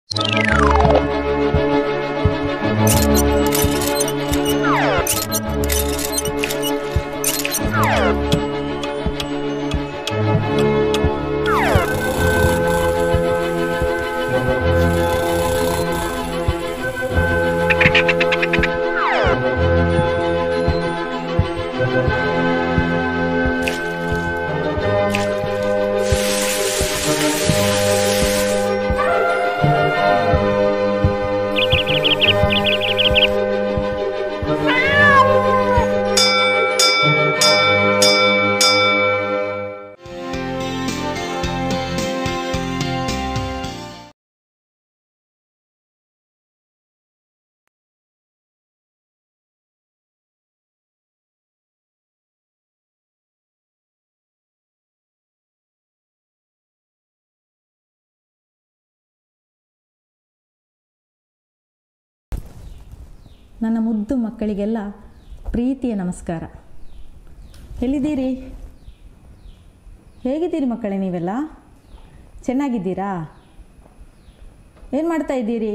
ನನ್ನ ಮುದ್ದು ಮಕ್ಕಳಿಗೆಲ್ಲ ಪ್ರೀತಿಯ ನಮಸ್ಕಾರ ಎಲ್ಲಿದ್ದೀರಿ ಹೇಗಿದ್ದೀರಿ ಮಕ್ಕಳೇ ನೀವೆಲ್ಲ ಚೆನ್ನಾಗಿದ್ದೀರಾ ಏನು ಮಾಡ್ತಾ ಇದ್ದೀರಿ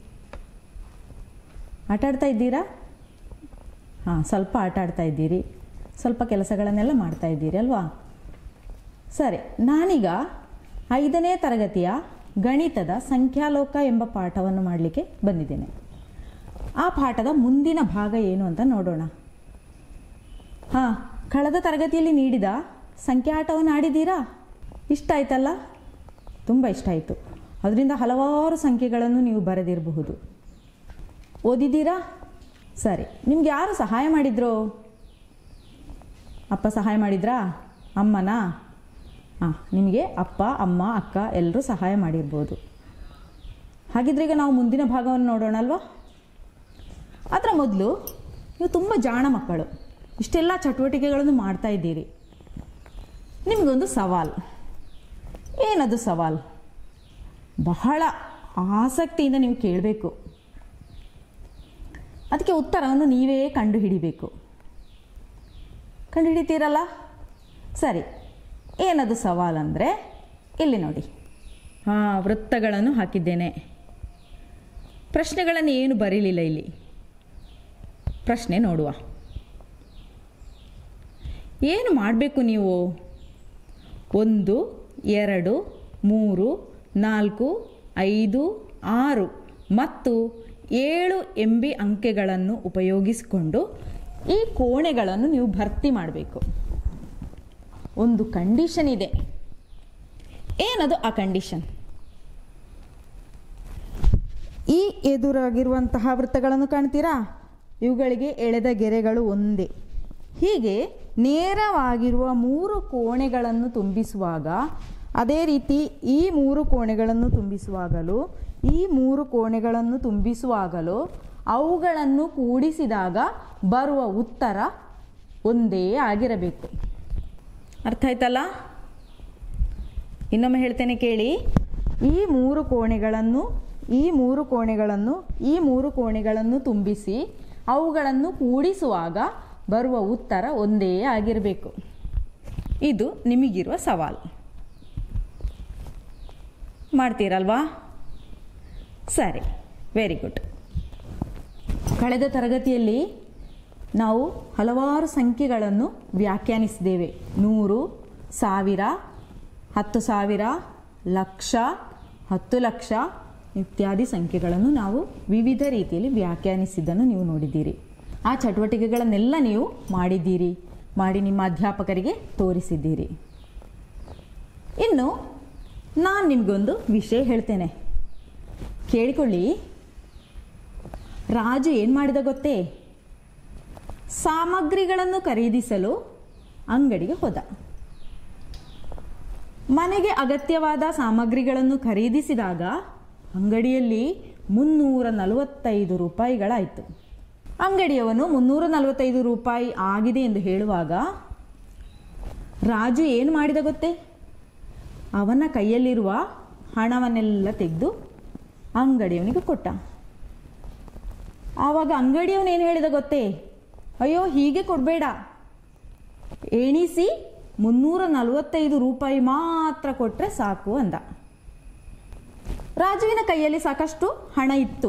ಆಟ ಆಡ್ತಾ ಇದ್ದೀರಾ ಹಾಂ ಸ್ವಲ್ಪ ಆಟ ಆಡ್ತಾ ಇದ್ದೀರಿ ಸ್ವಲ್ಪ ಕೆಲಸಗಳನ್ನೆಲ್ಲ ಮಾಡ್ತಾ ಇದ್ದೀರಿ ಅಲ್ವಾ ಸರಿ ನಾನೀಗ ಐದನೇ ತರಗತಿಯ ಗಣಿತದ ಸಂಖ್ಯಾಲೋಕ ಎಂಬ ಪಾಠವನ್ನು ಮಾಡಲಿಕ್ಕೆ ಬಂದಿದ್ದೇನೆ ಆ ಪಾಠದ ಮುಂದಿನ ಭಾಗ ಏನು ಅಂತ ನೋಡೋಣ ಹಾಂ ಕಳೆದ ತರಗತಿಯಲ್ಲಿ ನೀಡಿದ ಸಂಖ್ಯಾಟವನ್ನು ಆಡಿದ್ದೀರಾ ಇಷ್ಟ ಆಯ್ತಲ್ಲ ತುಂಬ ಇಷ್ಟ ಆಯಿತು ಅದರಿಂದ ಹಲವಾರು ಸಂಖ್ಯೆಗಳನ್ನು ನೀವು ಬರೆದಿರಬಹುದು ಓದಿದ್ದೀರಾ ಸರಿ ನಿಮ್ಗೆ ಯಾರು ಸಹಾಯ ಮಾಡಿದ್ರು ಅಪ್ಪ ಸಹಾಯ ಮಾಡಿದ್ರಾ ಅಮ್ಮನಾ ಹಾಂ ನಿಮಗೆ ಅಪ್ಪ ಅಮ್ಮ ಅಕ್ಕ ಎಲ್ಲರೂ ಸಹಾಯ ಮಾಡಿರ್ಬೋದು ಹಾಗಿದ್ರೆ ಈಗ ನಾವು ಮುಂದಿನ ಭಾಗವನ್ನು ನೋಡೋಣ ಅಲ್ವಾ ಅದರ ಮೊದಲು ನೀವು ತುಂಬ ಜಾಣ ಮಕ್ಕಳು ಇಷ್ಟೆಲ್ಲ ಚಟುವಟಿಕೆಗಳನ್ನು ಮಾಡ್ತಾ ಇದ್ದೀರಿ ನಿಮಗೊಂದು ಸವಾಲು ಏನದು ಸವಾಲು ಬಹಳ ಆಸಕ್ತಿಯಿಂದ ನೀವು ಕೇಳಬೇಕು ಅದಕ್ಕೆ ಉತ್ತರವನ್ನು ನೀವೇ ಕಂಡು ಹಿಡಿಬೇಕು ಕಂಡು ಹಿಡಿತೀರಲ್ಲ ಸರಿ ಏನದು ಸವಾಲಂದರೆ ಇಲ್ಲಿ ನೋಡಿ ಹಾಂ ವೃತ್ತಗಳನ್ನು ಹಾಕಿದ್ದೇನೆ ಪ್ರಶ್ನೆಗಳನ್ನು ಏನು ಬರೀಲಿಲ್ಲ ಇಲ್ಲಿ ಪ್ರಶ್ನೆ ನೋಡುವ ಏನು ಮಾಡಬೇಕು ನೀವು ಒಂದು ಎರಡು ಮೂರು ನಾಲ್ಕು ಐದು ಆರು ಮತ್ತು ಏಳು ಎಂಬಿ ಅಂಕೆಗಳನ್ನು ಉಪಯೋಗಿಸಿಕೊಂಡು ಈ ಕೋಣೆಗಳನ್ನು ನೀವು ಭರ್ತಿ ಮಾಡಬೇಕು ಒಂದು ಕಂಡೀಷನ್ ಇದೆ ಏನದು ಆ ಕಂಡೀಷನ್ ಈ ಎದುರಾಗಿರುವಂತಹ ವೃತ್ತಗಳನ್ನು ಕಾಣ್ತೀರಾ ಇವುಗಳಿಗೆ ಎಳೆದ ಗೆರೆಗಳು ಒಂದೇ ಹೀಗೆ ನೇರವಾಗಿರುವ ಮೂರು ಕೋಣೆಗಳನ್ನು ತುಂಬಿಸುವಾಗ ಅದೇ ರೀತಿ ಈ ಮೂರು ಕೋಣೆಗಳನ್ನು ತುಂಬಿಸುವಾಗಲೂ ಈ ಮೂರು ಕೋಣೆಗಳನ್ನು ತುಂಬಿಸುವಾಗಲೂ ಅವುಗಳನ್ನು ಕೂಡಿಸಿದಾಗ ಬರುವ ಉತ್ತರ ಒಂದೇ ಆಗಿರಬೇಕು ಅರ್ಥ ಆಯ್ತಲ್ಲ ಇನ್ನೊಮ್ಮೆ ಹೇಳ್ತೇನೆ ಕೇಳಿ ಈ ಮೂರು ಕೋಣೆಗಳನ್ನು ಈ ಮೂರು ಕೋಣೆಗಳನ್ನು ಈ ಮೂರು ಕೋಣೆಗಳನ್ನು ತುಂಬಿಸಿ ಅವುಗಳನ್ನು ಕೂಡಿಸುವಾಗ ಬರುವ ಉತ್ತರ ಒಂದೇ ಆಗಿರಬೇಕು ಇದು ನಿಮಗಿರುವ ಸವಾಲು ಮಾಡ್ತೀರಲ್ವಾ ಸರಿ ವೆರಿ ಗುಡ್ ಕಳೆದ ತರಗತಿಯಲ್ಲಿ ನಾವು ಹಲವಾರು ಸಂಖ್ಯೆಗಳನ್ನು ವ್ಯಾಖ್ಯಾನಿಸಿದ್ದೇವೆ ನೂರು ಸಾವಿರ ಹತ್ತು ಸಾವಿರ ಲಕ್ಷ ಹತ್ತು ಲಕ್ಷ ಇತ್ಯಾದಿ ಸಂಖ್ಯೆಗಳನ್ನು ನಾವು ವಿವಿಧ ರೀತಿಯಲ್ಲಿ ವ್ಯಾಖ್ಯಾನಿಸಿದ್ದನ್ನು ನೀವು ನೋಡಿದ್ದೀರಿ ಆ ಚಟುವಟಿಕೆಗಳನ್ನೆಲ್ಲ ನೀವು ಮಾಡಿದ್ದೀರಿ ಮಾಡಿ ನಿಮ್ಮ ಅಧ್ಯಾಪಕರಿಗೆ ತೋರಿಸಿದ್ದೀರಿ ಇನ್ನು ನಾನು ನಿಮಗೊಂದು ವಿಷಯ ಹೇಳ್ತೇನೆ ಕೇಳಿಕೊಳ್ಳಿ ರಾಜು ಏನು ಮಾಡಿದ ಗೊತ್ತೇ ಸಾಮಗ್ರಿಗಳನ್ನು ಖರೀದಿಸಲು ಅಂಗಡಿಗೆ ಹೋದ ಮನೆಗೆ ಅಗತ್ಯವಾದ ಸಾಮಗ್ರಿಗಳನ್ನು ಖರೀದಿಸಿದಾಗ ಅಂಗಡಿಯಲ್ಲಿ ಮುನ್ನೂರ ನಲವತ್ತೈದು ರೂಪಾಯಿಗಳಾಯಿತು ಅಂಗಡಿಯವನು ಮುನ್ನೂರ ನಲವತ್ತೈದು ರೂಪಾಯಿ ಆಗಿದೆ ಎಂದು ಹೇಳುವಾಗ ರಾಜು ಏನು ಮಾಡಿದ ಗೊತ್ತೇ ಅವನ ಕೈಯಲ್ಲಿರುವ ಹಣವನ್ನೆಲ್ಲ ತೆಗೆದು ಅಂಗಡಿಯವನಿಗೆ ಕೊಟ್ಟ ಆವಾಗ ಅಂಗಡಿಯವನು ಏನು ಹೇಳಿದ ಗೊತ್ತೇ ಅಯ್ಯೋ ಹೀಗೆ ಕೊಡಬೇಡ ಎಣಿಸಿ ಮುನ್ನೂರ ನಲವತ್ತೈದು ರೂಪಾಯಿ ಮಾತ್ರ ಕೊಟ್ಟರೆ ಸಾಕು ಅಂದ ರಾಜುವಿನ ಕೈಯಲ್ಲಿ ಸಾಕಷ್ಟು ಹಣ ಇತ್ತು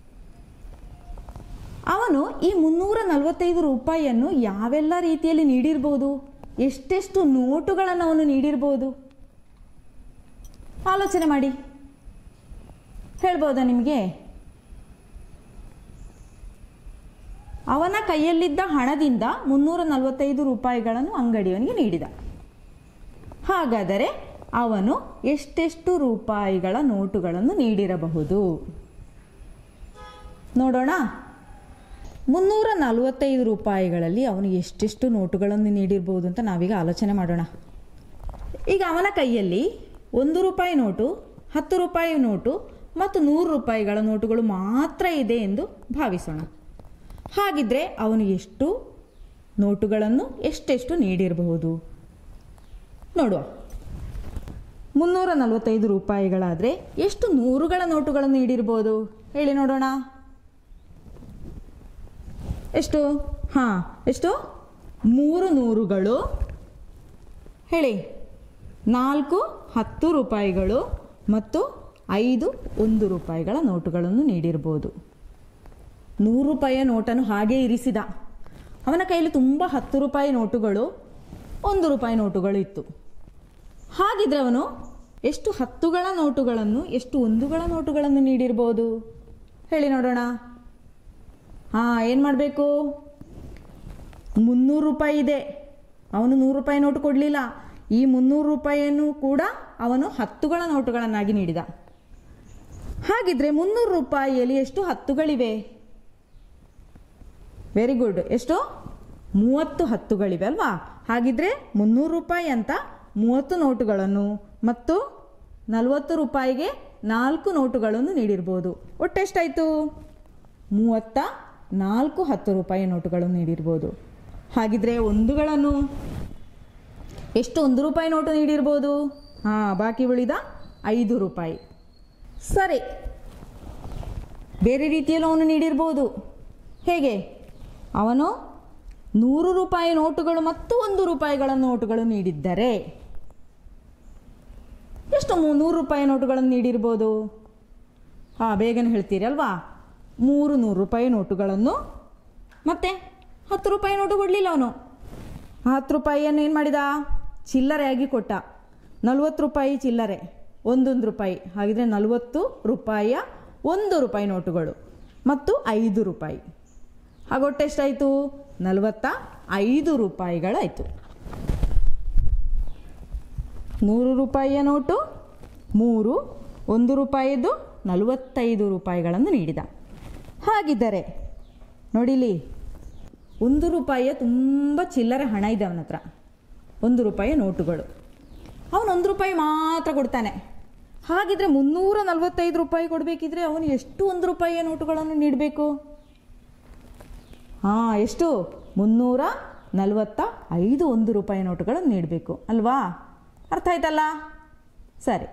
ಅವನು ಈ ಮುನ್ನೂರ ನಲವತ್ತೈದು ರೂಪಾಯಿಯನ್ನು ಯಾವೆಲ್ಲ ರೀತಿಯಲ್ಲಿ ನೀಡಿರ್ಬೋದು ಎಷ್ಟೆಷ್ಟು ನೋಟುಗಳನ್ನು ಅವನು ನೀಡಿರ್ಬೋದು ಆಲೋಚನೆ ಮಾಡಿ ಹೇಳ್ಬೋದಾ ನಿಮಗೆ ಅವನ ಕೈಯಲ್ಲಿದ್ದ ಹಣದಿಂದ ಮುನ್ನೂರ ನಲವತ್ತೈದು ರೂಪಾಯಿಗಳನ್ನು ಅಂಗಡಿಯವನಿಗೆ ನೀಡಿದ ಹಾಗಾದರೆ ಅವನು ಎಷ್ಟೆಷ್ಟು ರೂಪಾಯಿಗಳ ನೋಟುಗಳನ್ನು ನೀಡಿರಬಹುದು ನೋಡೋಣ ಮುನ್ನೂರ ನಲವತ್ತೈದು ರೂಪಾಯಿಗಳಲ್ಲಿ ಅವನು ಎಷ್ಟೆಷ್ಟು ನೋಟುಗಳನ್ನು ನೀಡಿರ್ಬೋದು ಅಂತ ನಾವೀಗ ಆಲೋಚನೆ ಮಾಡೋಣ ಈಗ ಅವನ ಕೈಯಲ್ಲಿ ಒಂದು ರೂಪಾಯಿ ನೋಟು ಹತ್ತು ರೂಪಾಯಿ ನೋಟು ಮತ್ತು ನೂರು ರೂಪಾಯಿಗಳ ನೋಟುಗಳು ಮಾತ್ರ ಇದೆ ಎಂದು ಭಾವಿಸೋಣ ಹಾಗಿದ್ರೆ ಅವನು ಎಷ್ಟು ನೋಟುಗಳನ್ನು ಎಷ್ಟೆಷ್ಟು ನೀಡಿರಬಹುದು ನೋಡುವ ಮುನ್ನೂರ ನಲವತ್ತೈದು ರೂಪಾಯಿಗಳಾದರೆ ಎಷ್ಟು ನೂರುಗಳ ನೋಟುಗಳನ್ನು ನೀಡಿರ್ಬೋದು ಹೇಳಿ ನೋಡೋಣ ಎಷ್ಟು ಹಾಂ ಎಷ್ಟು ಮೂರು ನೂರುಗಳು ಹೇಳಿ ನಾಲ್ಕು ಹತ್ತು ರೂಪಾಯಿಗಳು ಮತ್ತು ಐದು ಒಂದು ರೂಪಾಯಿಗಳ ನೋಟುಗಳನ್ನು ನೀಡಿರ್ಬೋದು ನೂರು ರೂಪಾಯಿಯ ನೋಟನ್ನು ಹಾಗೇ ಇರಿಸಿದ ಅವನ ಕೈಯಲ್ಲಿ ತುಂಬ ಹತ್ತು ರೂಪಾಯಿ ನೋಟುಗಳು ಒಂದು ರೂಪಾಯಿ ನೋಟುಗಳು ಇತ್ತು ಹಾಗಿದ್ರೆ ಅವನು ಎಷ್ಟು ಹತ್ತುಗಳ ನೋಟುಗಳನ್ನು ಎಷ್ಟು ಒಂದುಗಳ ನೋಟುಗಳನ್ನು ನೀಡಿರ್ಬೋದು ಹೇಳಿ ನೋಡೋಣ ಹಾಂ ಏನು ಮಾಡಬೇಕು ಮುನ್ನೂರು ರೂಪಾಯಿ ಇದೆ ಅವನು ನೂರು ರೂಪಾಯಿ ನೋಟು ಕೊಡಲಿಲ್ಲ ಈ ಮುನ್ನೂರು ರೂಪಾಯಿಯನ್ನು ಕೂಡ ಅವನು ಹತ್ತುಗಳ ನೋಟುಗಳನ್ನಾಗಿ ನೀಡಿದ ಹಾಗಿದ್ರೆ ಮುನ್ನೂರು ರೂಪಾಯಿಯಲ್ಲಿ ಎಷ್ಟು ಹತ್ತುಗಳಿವೆ ವೆರಿ ಗುಡ್ ಎಷ್ಟು ಮೂವತ್ತು ಹತ್ತುಗಳಿವೆ ಅಲ್ವಾ ಹಾಗಿದ್ರೆ ಮುನ್ನೂರು ರೂಪಾಯಿ ಅಂತ ಮೂವತ್ತು ನೋಟುಗಳನ್ನು ಮತ್ತು ನಲವತ್ತು ರೂಪಾಯಿಗೆ ನಾಲ್ಕು ನೋಟುಗಳನ್ನು ನೀಡಿರ್ಬೋದು ಒಟ್ಟೆಷ್ಟಾಯಿತು ಮೂವತ್ತ ನಾಲ್ಕು ಹತ್ತು ರೂಪಾಯಿ ನೋಟುಗಳನ್ನು ನೀಡಿರ್ಬೋದು ಹಾಗಿದ್ರೆ ಒಂದುಗಳನ್ನು ಎಷ್ಟು ಒಂದು ರೂಪಾಯಿ ನೋಟು ನೀಡಿರ್ಬೋದು ಹಾಂ ಬಾಕಿ ಉಳಿದ ಐದು ರೂಪಾಯಿ ಸರಿ ಬೇರೆ ರೀತಿಯಲ್ಲೂ ಅವನು ನೀಡಿರ್ಬೋದು ಹೇಗೆ ಅವನು ನೂರು ರೂಪಾಯಿ ನೋಟುಗಳು ಮತ್ತು ಒಂದು ರೂಪಾಯಿಗಳ ನೋಟುಗಳು ನೀಡಿದ್ದರೆ ಎಷ್ಟು ಮೂ- ನೂರು ರೂಪಾಯಿ ನೋಟುಗಳನ್ನು ನೀಡಿರ್ಬೋದು ಹಾಂ ಬೇಗನೆ ಹೇಳ್ತೀರಿ ಅಲ್ವಾ ಮೂರು ನೂರು ರೂಪಾಯಿ ನೋಟುಗಳನ್ನು ಮತ್ತೆ ಹತ್ತು ರೂಪಾಯಿ ನೋಟು ಕೊಡಲಿಲ್ಲ ಅವನು ಹತ್ತು ರೂಪಾಯಿಯನ್ನು ಏನು ಮಾಡಿದ ಚಿಲ್ಲರೆಯಾಗಿ ಕೊಟ್ಟ ನಲ್ವತ್ತು ರೂಪಾಯಿ ಚಿಲ್ಲರೆ ಒಂದೊಂದು ರೂಪಾಯಿ ಹಾಗಿದ್ರೆ ನಲವತ್ತು ರೂಪಾಯಿಯ ಒಂದು ರೂಪಾಯಿ ನೋಟುಗಳು ಮತ್ತು ಐದು ರೂಪಾಯಿ ಹಾಗೊಟ್ಟು ಎಷ್ಟಾಯಿತು ನಲವತ್ತ ಐದು ರೂಪಾಯಿಗಳಾಯಿತು ನೂರು ರೂಪಾಯಿಯ ನೋಟು ಮೂರು ಒಂದು ರೂಪಾಯಿದು ನಲವತ್ತೈದು ರೂಪಾಯಿಗಳನ್ನು ನೀಡಿದ ಹಾಗಿದ್ದರೆ ನೋಡಿಲಿ ಒಂದು ರೂಪಾಯಿಯ ತುಂಬ ಚಿಲ್ಲರೆ ಹಣ ಇದೆ ಅವನ ಹತ್ರ ಒಂದು ರೂಪಾಯಿಯ ನೋಟುಗಳು ಅವನು ಒಂದು ರೂಪಾಯಿ ಮಾತ್ರ ಕೊಡ್ತಾನೆ ಹಾಗಿದ್ರೆ ಮುನ್ನೂರ ನಲವತ್ತೈದು ರೂಪಾಯಿ ಕೊಡಬೇಕಿದ್ರೆ ಅವನು ಎಷ್ಟು ಒಂದು ರೂಪಾಯಿಯ ನೋಟುಗಳನ್ನು ನೀಡಬೇಕು ಹಾಂ ಎಷ್ಟು ಮುನ್ನೂರ ನಲವತ್ತ ಐದು ಒಂದು ರೂಪಾಯಿ ನೋಟುಗಳನ್ನು ನೀಡಬೇಕು ಅಲ್ವಾ ಅರ್ಥ ಆಯ್ತಲ್ಲ ಸರಿ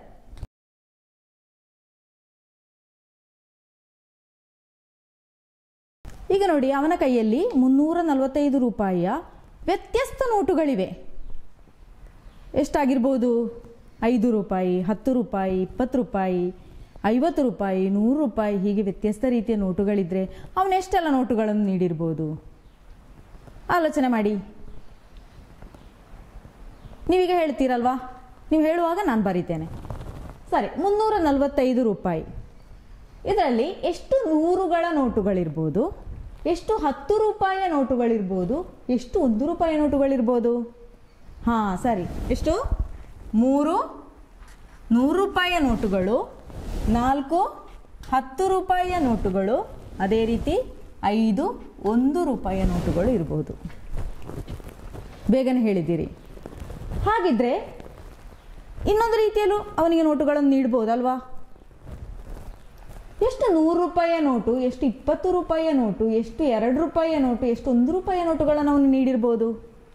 ಈಗ ನೋಡಿ ಅವನ ಕೈಯಲ್ಲಿ ಮುನ್ನೂರ ನಲವತ್ತೈದು ರೂಪಾಯಿಯ ವ್ಯತ್ಯಸ್ತ ನೋಟುಗಳಿವೆ ಎಷ್ಟಾಗಿರ್ಬೋದು ಐದು ರೂಪಾಯಿ ಹತ್ತು ರೂಪಾಯಿ ಇಪ್ಪತ್ತು ರೂಪಾಯಿ ಐವತ್ತು ರೂಪಾಯಿ ನೂರು ರೂಪಾಯಿ ಹೀಗೆ ವ್ಯತ್ಯಸ್ತ ರೀತಿಯ ನೋಟುಗಳಿದ್ದರೆ ಅವನು ಎಷ್ಟೆಲ್ಲ ನೋಟುಗಳನ್ನು ನೀಡಿರ್ಬೋದು ಆಲೋಚನೆ ಮಾಡಿ ನೀವೀಗ ಹೇಳ್ತೀರಲ್ವಾ ನೀವು ಹೇಳುವಾಗ ನಾನು ಬರಿತೇನೆ ಸರಿ ಮುನ್ನೂರ ನಲವತ್ತೈದು ರೂಪಾಯಿ ಇದರಲ್ಲಿ ಎಷ್ಟು ನೂರುಗಳ ನೋಟುಗಳಿರ್ಬೋದು ಎಷ್ಟು ಹತ್ತು ರೂಪಾಯಿಯ ನೋಟುಗಳಿರ್ಬೋದು ಎಷ್ಟು ಒಂದು ರೂಪಾಯಿ ನೋಟುಗಳಿರ್ಬೋದು ಹಾಂ ಸರಿ ಎಷ್ಟು ಮೂರು ನೂರು ರೂಪಾಯಿಯ ನೋಟುಗಳು ನಾಲ್ಕು ಹತ್ತು ರೂಪಾಯಿಯ ನೋಟುಗಳು ಅದೇ ರೀತಿ ಐದು ಒಂದು ರೂಪಾಯಿಯ ನೋಟುಗಳು ಇರ್ಬೋದು ಬೇಗನೆ ಹೇಳಿದ್ದೀರಿ ಹಾಗಿದ್ರೆ ಇನ್ನೊಂದು ರೀತಿಯಲ್ಲೂ ಅವನಿಗೆ ನೋಟುಗಳನ್ನು ನೀಡ್ಬೋದಲ್ವಾ ಎಷ್ಟು ನೂರು ರೂಪಾಯಿಯ ನೋಟು ಎಷ್ಟು ಇಪ್ಪತ್ತು ರೂಪಾಯಿಯ ನೋಟು ಎಷ್ಟು ಎರಡು ರೂಪಾಯಿಯ ನೋಟು ಎಷ್ಟು ಒಂದು ರೂಪಾಯಿಯ ನೋಟುಗಳನ್ನು ಅವನು ನೀಡಿರ್ಬೋದು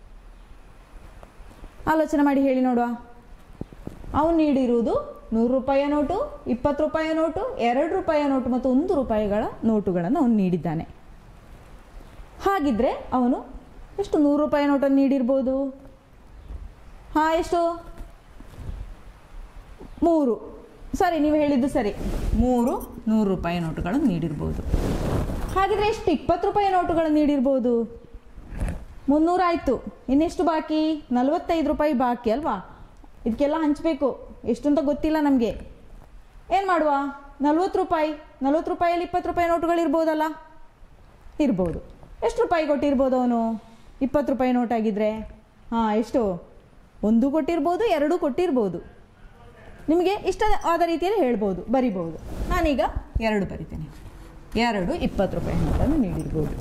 ಆಲೋಚನೆ ಮಾಡಿ ಹೇಳಿ ನೋಡುವ ಅವನು ನೀಡಿರುವುದು ನೂರು ರೂಪಾಯಿಯ ನೋಟು ಇಪ್ಪತ್ತು ರೂಪಾಯಿಯ ನೋಟು ಎರಡು ರೂಪಾಯಿಯ ನೋಟು ಮತ್ತು ಒಂದು ರೂಪಾಯಿಗಳ ನೋಟುಗಳನ್ನು ಅವನು ನೀಡಿದ್ದಾನೆ ಹಾಗಿದ್ರೆ ಅವನು ಎಷ್ಟು ನೂರು ರೂಪಾಯಿ ನೋಟನ್ನು ನೀಡಿರ್ಬೋದು ಹಾಂ ಎಷ್ಟು ಮೂರು ಸರಿ ನೀವು ಹೇಳಿದ್ದು ಸರಿ ಮೂರು ನೂರು ರೂಪಾಯಿ ನೋಟುಗಳನ್ನು ನೀಡಿರ್ಬೋದು ಹಾಗಿದ್ರೆ ಎಷ್ಟು ಇಪ್ಪತ್ತು ರೂಪಾಯಿ ನೋಟುಗಳನ್ನು ನೀಡಿರ್ಬೋದು ಮುನ್ನೂರಾಯಿತು ಇನ್ನೆಷ್ಟು ಬಾಕಿ ನಲವತ್ತೈದು ರೂಪಾಯಿ ಬಾಕಿ ಅಲ್ವಾ ಇದಕ್ಕೆಲ್ಲ ಹಂಚಬೇಕು ಎಷ್ಟು ಅಂತ ಗೊತ್ತಿಲ್ಲ ನಮಗೆ ಏನು ಮಾಡುವ ನಲ್ವತ್ತು ರೂಪಾಯಿ ನಲ್ವತ್ತು ರೂಪಾಯಲ್ಲಿ ಇಪ್ಪತ್ತು ರೂಪಾಯಿ ನೋಟುಗಳಿರ್ಬೋದಲ್ಲ ಇರ್ಬೋದು ಎಷ್ಟು ರೂಪಾಯಿ ಕೊಟ್ಟಿರ್ಬೋದು ಅವನು ಇಪ್ಪತ್ತು ರೂಪಾಯಿ ನೋಟ್ ಆಗಿದ್ರೆ ಹಾಂ ಎಷ್ಟು ಒಂದು ಕೊಟ್ಟಿರ್ಬೋದು ಎರಡು ಕೊಟ್ಟಿರ್ಬೋದು ನಿಮಗೆ ಇಷ್ಟವಾದ ರೀತಿಯಲ್ಲಿ ಹೇಳ್ಬೋದು ಬರಿಬೋದು ನಾನೀಗ ಎರಡು ಬರಿತೇನೆ ಎರಡು ಇಪ್ಪತ್ತು ರೂಪಾಯಿ ನೋಟನ್ನು ನೀಡಿರ್ಬೋದು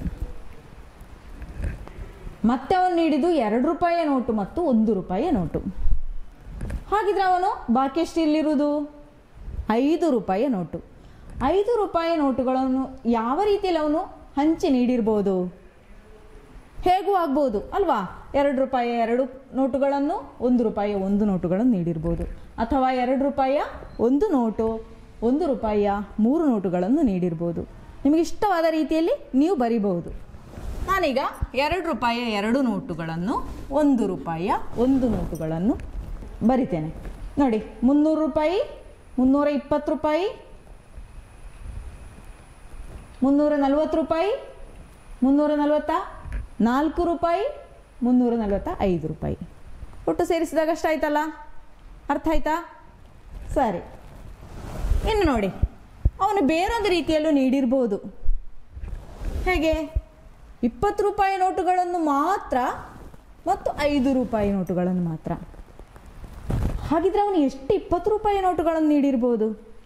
ಮತ್ತೆ ಅವನು ನೀಡಿದ್ದು ಎರಡು ರೂಪಾಯಿಯ ನೋಟು ಮತ್ತು ಒಂದು ರೂಪಾಯಿಯ ನೋಟು ಹಾಗಿದ್ರೆ ಅವನು ಬಾಕಿ ಎಷ್ಟು ಇಲ್ಲಿರುವುದು ಐದು ರೂಪಾಯಿಯ ನೋಟು ಐದು ರೂಪಾಯಿ ನೋಟುಗಳನ್ನು ಯಾವ ರೀತಿಯಲ್ಲಿ ಅವನು ಹಂಚಿ ನೀಡಿರ್ಬೋದು ಹೇಗೂ ಆಗ್ಬೋದು ಅಲ್ವಾ ಎರಡು ರೂಪಾಯಿಯ ಎರಡು ನೋಟುಗಳನ್ನು ಒಂದು ರೂಪಾಯಿಯ ಒಂದು ನೋಟುಗಳನ್ನು ನೀಡಿರ್ಬೋದು ಅಥವಾ ಎರಡು ರೂಪಾಯಿಯ ಒಂದು ನೋಟು ಒಂದು ರೂಪಾಯಿಯ ಮೂರು ನೋಟುಗಳನ್ನು ನೀಡಿರ್ಬೋದು ನಿಮಗೆ ಇಷ್ಟವಾದ ರೀತಿಯಲ್ಲಿ ನೀವು ಬರಿಬಹುದು ನಾನೀಗ ಎರಡು ರೂಪಾಯಿಯ ಎರಡು ನೋಟುಗಳನ್ನು ಒಂದು ರೂಪಾಯಿಯ ಒಂದು ನೋಟುಗಳನ್ನು ಬರಿತೇನೆ ನೋಡಿ ಮುನ್ನೂರು ರೂಪಾಯಿ ಮುನ್ನೂರ ಇಪ್ಪತ್ತು ರೂಪಾಯಿ ಮುನ್ನೂರ ನಲವತ್ತು ರೂಪಾಯಿ ಮುನ್ನೂರ ನಲವತ್ತ ನಾಲ್ಕು ರೂಪಾಯಿ ಮುನ್ನೂರ ನಲವತ್ತ ಐದು ರೂಪಾಯಿ ಒಟ್ಟು ಸೇರಿಸಿದಾಗ ಅಷ್ಟಾಯ್ತಲ್ಲ ಅರ್ಥ ಆಯ್ತಾ ಸರಿ ಇನ್ನು ನೋಡಿ ಅವನು ಬೇರೊಂದು ರೀತಿಯಲ್ಲೂ ನೀಡಿರ್ಬೋದು ಹೇಗೆ ಇಪ್ಪತ್ತು ರೂಪಾಯಿ ನೋಟುಗಳನ್ನು ಮಾತ್ರ ಮತ್ತು ಐದು ರೂಪಾಯಿ ನೋಟುಗಳನ್ನು ಮಾತ್ರ ಹಾಗಿದ್ರೆ ಅವನು ಎಷ್ಟು ಇಪ್ಪತ್ತು ರೂಪಾಯಿ ನೋಟುಗಳನ್ನು ನೀಡಿರ್ಬೋದು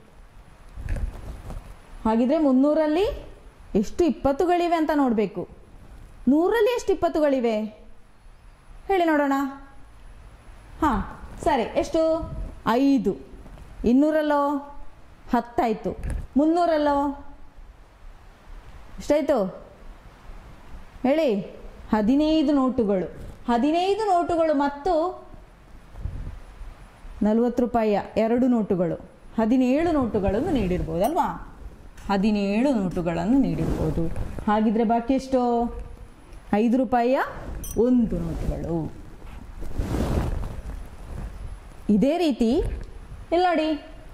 ಹಾಗಿದ್ರೆ ಮುನ್ನೂರಲ್ಲಿ ಎಷ್ಟು ಇಪ್ಪತ್ತುಗಳಿವೆ ಅಂತ ನೋಡಬೇಕು ನೂರಲ್ಲಿ ಎಷ್ಟು ಇಪ್ಪತ್ತುಗಳಿವೆ ಹೇಳಿ ನೋಡೋಣ ಹಾಂ ಸರಿ ಎಷ್ಟು ಐದು ಇನ್ನೂರಲ್ಲೋ ಹತ್ತಾಯಿತು ಮುನ್ನೂರಲ್ಲೋ ಎಷ್ಟಾಯಿತು ಹೇಳಿ ಹದಿನೈದು ನೋಟುಗಳು ಹದಿನೈದು ನೋಟುಗಳು ಮತ್ತು ನಲವತ್ತು ರೂಪಾಯಿಯ ಎರಡು ನೋಟುಗಳು ಹದಿನೇಳು ನೋಟುಗಳನ್ನು ನೀಡಿರ್ಬೋದಲ್ವಾ ಹದಿನೇಳು ನೋಟುಗಳನ್ನು ನೀಡಿರ್ಬೋದು ಹಾಗಿದ್ರೆ ಬಾಕಿ ಎಷ್ಟು ಐದು ರೂಪಾಯಿಯ ಒಂದು ನೋಟುಗಳು ಇದೇ ರೀತಿ ಇಲ್ಲಿ ನೋಡಿ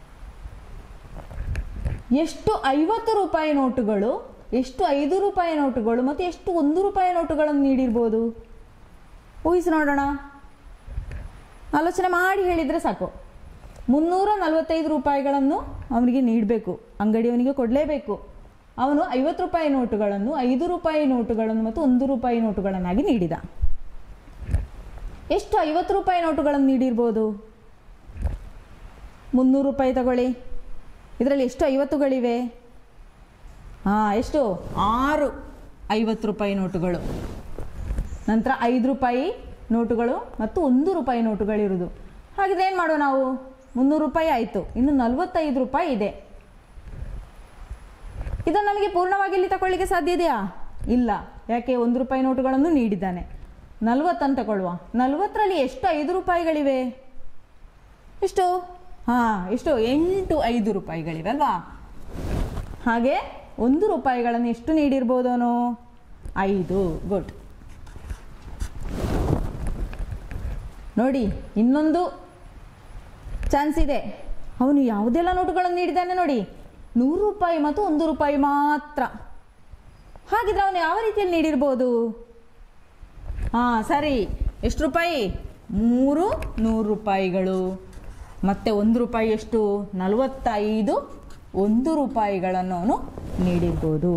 ಎಷ್ಟು ಐವತ್ತು ರೂಪಾಯಿ ನೋಟುಗಳು ಎಷ್ಟು ಐದು ರೂಪಾಯಿ ನೋಟುಗಳು ಮತ್ತು ಎಷ್ಟು ಒಂದು ರೂಪಾಯಿ ನೋಟುಗಳನ್ನು ನೀಡಿರ್ಬೋದು ಊಹಿಸಿ ನೋಡೋಣ ಆಲೋಚನೆ ಮಾಡಿ ಹೇಳಿದರೆ ಸಾಕು ಮುನ್ನೂರ ನಲವತ್ತೈದು ರೂಪಾಯಿಗಳನ್ನು ಅವನಿಗೆ ನೀಡಬೇಕು ಅಂಗಡಿಯವನಿಗೆ ಕೊಡಲೇಬೇಕು ಅವನು ಐವತ್ತು ರೂಪಾಯಿ ನೋಟುಗಳನ್ನು ಐದು ರೂಪಾಯಿ ನೋಟುಗಳನ್ನು ಮತ್ತು ಒಂದು ರೂಪಾಯಿ ನೋಟುಗಳನ್ನಾಗಿ ನೀಡಿದ ಎಷ್ಟು ಐವತ್ತು ರೂಪಾಯಿ ನೋಟುಗಳನ್ನು ನೀಡಿರ್ಬೋದು ಮುನ್ನೂರು ರೂಪಾಯಿ ತಗೊಳ್ಳಿ ಇದರಲ್ಲಿ ಎಷ್ಟು ಐವತ್ತುಗಳಿವೆ ಹಾಂ ಎಷ್ಟು ಆರು ಐವತ್ತು ರೂಪಾಯಿ ನೋಟುಗಳು ನಂತರ ಐದು ರೂಪಾಯಿ ನೋಟುಗಳು ಮತ್ತು ಒಂದು ರೂಪಾಯಿ ನೋಟುಗಳಿರುವುದು ಹಾಗಿದ್ರೆ ಏನು ಮಾಡುವ ನಾವು ಮುನ್ನೂರು ರೂಪಾಯಿ ಆಯಿತು ಇನ್ನು ನಲವತ್ತೈದು ರೂಪಾಯಿ ಇದೆ ಇದನ್ನು ನಮಗೆ ಪೂರ್ಣವಾಗಿ ಇಲ್ಲಿ ತಗೊಳ್ಳಿಕ್ಕೆ ಸಾಧ್ಯ ಇದೆಯಾ ಇಲ್ಲ ಯಾಕೆ ಒಂದು ರೂಪಾಯಿ ನೋಟುಗಳನ್ನು ನೀಡಿದ್ದಾನೆ ನಲ್ವತ್ತನ್ನು ತಗೊಳ್ಳುವ ನಲ್ವತ್ತರಲ್ಲಿ ಎಷ್ಟು ಐದು ರೂಪಾಯಿಗಳಿವೆ ಎಷ್ಟು ಹಾಂ ಎಷ್ಟು ಎಂಟು ಐದು ರೂಪಾಯಿಗಳಿವೆ ಅಲ್ವಾ ಹಾಗೆ ಒಂದು ರೂಪಾಯಿಗಳನ್ನು ಎಷ್ಟು ನೀಡಿರ್ಬೋದು ಅವನು ಐದು ಗುಡ್ ನೋಡಿ ಇನ್ನೊಂದು ಚಾನ್ಸ್ ಇದೆ ಅವನು ಯಾವುದೆಲ್ಲ ನೋಟುಗಳನ್ನು ನೀಡಿದ್ದಾನೆ ನೋಡಿ ನೂರು ರೂಪಾಯಿ ಮತ್ತು ಒಂದು ರೂಪಾಯಿ ಮಾತ್ರ ಹಾಗಿದ್ರೆ ಅವನು ಯಾವ ರೀತಿಯಲ್ಲಿ ನೀಡಿರ್ಬೋದು ಹಾಂ ಸರಿ ಎಷ್ಟು ರೂಪಾಯಿ ಮೂರು ನೂರು ರೂಪಾಯಿಗಳು ಮತ್ತು ಒಂದು ರೂಪಾಯಿ ಎಷ್ಟು ನಲವತ್ತೈದು ಒಂದು ರೂಪಾಯಿಗಳನ್ನು ಅವನು ನೀಡಿರ್ಬೋದು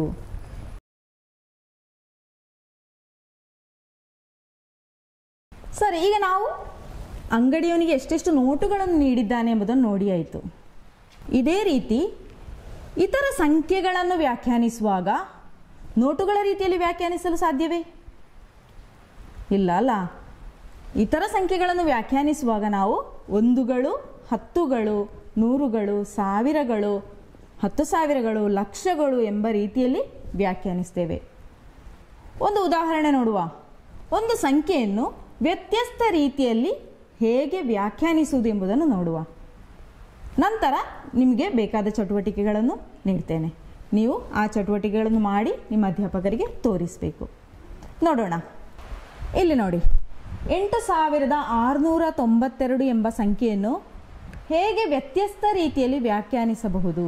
ಸರಿ ಈಗ ನಾವು ಅಂಗಡಿಯವನಿಗೆ ಎಷ್ಟೆಷ್ಟು ನೋಟುಗಳನ್ನು ನೀಡಿದ್ದಾನೆ ಎಂಬುದನ್ನು ನೋಡಿ ಆಯಿತು ಇದೇ ರೀತಿ ಇತರ ಸಂಖ್ಯೆಗಳನ್ನು ವ್ಯಾಖ್ಯಾನಿಸುವಾಗ ನೋಟುಗಳ ರೀತಿಯಲ್ಲಿ ವ್ಯಾಖ್ಯಾನಿಸಲು ಸಾಧ್ಯವೇ ಇಲ್ಲ ಅಲ್ಲ ಇತರ ಸಂಖ್ಯೆಗಳನ್ನು ವ್ಯಾಖ್ಯಾನಿಸುವಾಗ ನಾವು ಒಂದುಗಳು ಹತ್ತುಗಳು ನೂರುಗಳು ಸಾವಿರಗಳು ಹತ್ತು ಸಾವಿರಗಳು ಲಕ್ಷಗಳು ಎಂಬ ರೀತಿಯಲ್ಲಿ ವ್ಯಾಖ್ಯಾನಿಸ್ತೇವೆ ಒಂದು ಉದಾಹರಣೆ ನೋಡುವ ಒಂದು ಸಂಖ್ಯೆಯನ್ನು ವ್ಯತ್ಯಸ್ತ ರೀತಿಯಲ್ಲಿ ಹೇಗೆ ವ್ಯಾಖ್ಯಾನಿಸುವುದು ಎಂಬುದನ್ನು ನೋಡುವ ನಂತರ ನಿಮಗೆ ಬೇಕಾದ ಚಟುವಟಿಕೆಗಳನ್ನು ನೀಡ್ತೇನೆ ನೀವು ಆ ಚಟುವಟಿಕೆಗಳನ್ನು ಮಾಡಿ ನಿಮ್ಮ ಅಧ್ಯಾಪಕರಿಗೆ ತೋರಿಸಬೇಕು ನೋಡೋಣ ಇಲ್ಲಿ ನೋಡಿ ಎಂಟು ಸಾವಿರದ ಆರುನೂರ ತೊಂಬತ್ತೆರಡು ಎಂಬ ಸಂಖ್ಯೆಯನ್ನು ಹೇಗೆ ವ್ಯತ್ಯಸ್ತ ರೀತಿಯಲ್ಲಿ ವ್ಯಾಖ್ಯಾನಿಸಬಹುದು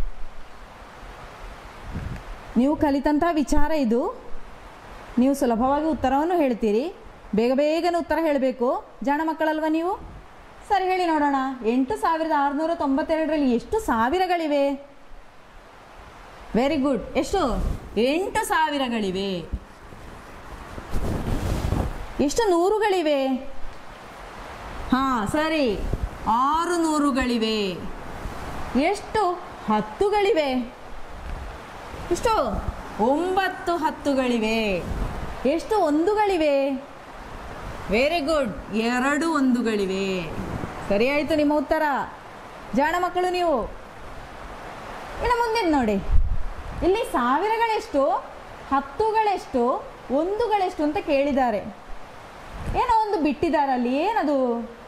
ನೀವು ಕಲಿತಂತಹ ವಿಚಾರ ಇದು ನೀವು ಸುಲಭವಾಗಿ ಉತ್ತರವನ್ನು ಹೇಳ್ತೀರಿ ಬೇಗ ಬೇಗನೆ ಉತ್ತರ ಹೇಳಬೇಕು ಜಾಣ ಮಕ್ಕಳಲ್ವ ನೀವು ಸರಿ ಹೇಳಿ ನೋಡೋಣ ಎಂಟು ಸಾವಿರದ ಆರುನೂರ ತೊಂಬತ್ತೆರಡರಲ್ಲಿ ಎಷ್ಟು ಸಾವಿರಗಳಿವೆ ವೆರಿ ಗುಡ್ ಎಷ್ಟು ಎಂಟು ಸಾವಿರಗಳಿವೆ ಎಷ್ಟು ನೂರುಗಳಿವೆ ಹಾಂ ಸರಿ ಆರು ನೂರುಗಳಿವೆ ಎಷ್ಟು ಹತ್ತುಗಳಿವೆ ಎಷ್ಟು ಒಂಬತ್ತು ಹತ್ತುಗಳಿವೆ ಎಷ್ಟು ಒಂದುಗಳಿವೆ ವೆರಿ ಗುಡ್ ಎರಡು ಒಂದುಗಳಿವೆ ಸರಿ ಆಯಿತು ನಿಮ್ಮ ಉತ್ತರ ಜಾಣ ಮಕ್ಕಳು ನೀವು ಇನ್ನು ಮುಂದಿನ ನೋಡಿ ಇಲ್ಲಿ ಸಾವಿರಗಳೆಷ್ಟು ಹತ್ತುಗಳೆಷ್ಟು ಒಂದುಗಳೆಷ್ಟು ಅಂತ ಕೇಳಿದ್ದಾರೆ ಏನೋ ಒಂದು ಬಿಟ್ಟಿದ್ದಾರೆ ಅಲ್ಲಿ ಏನದು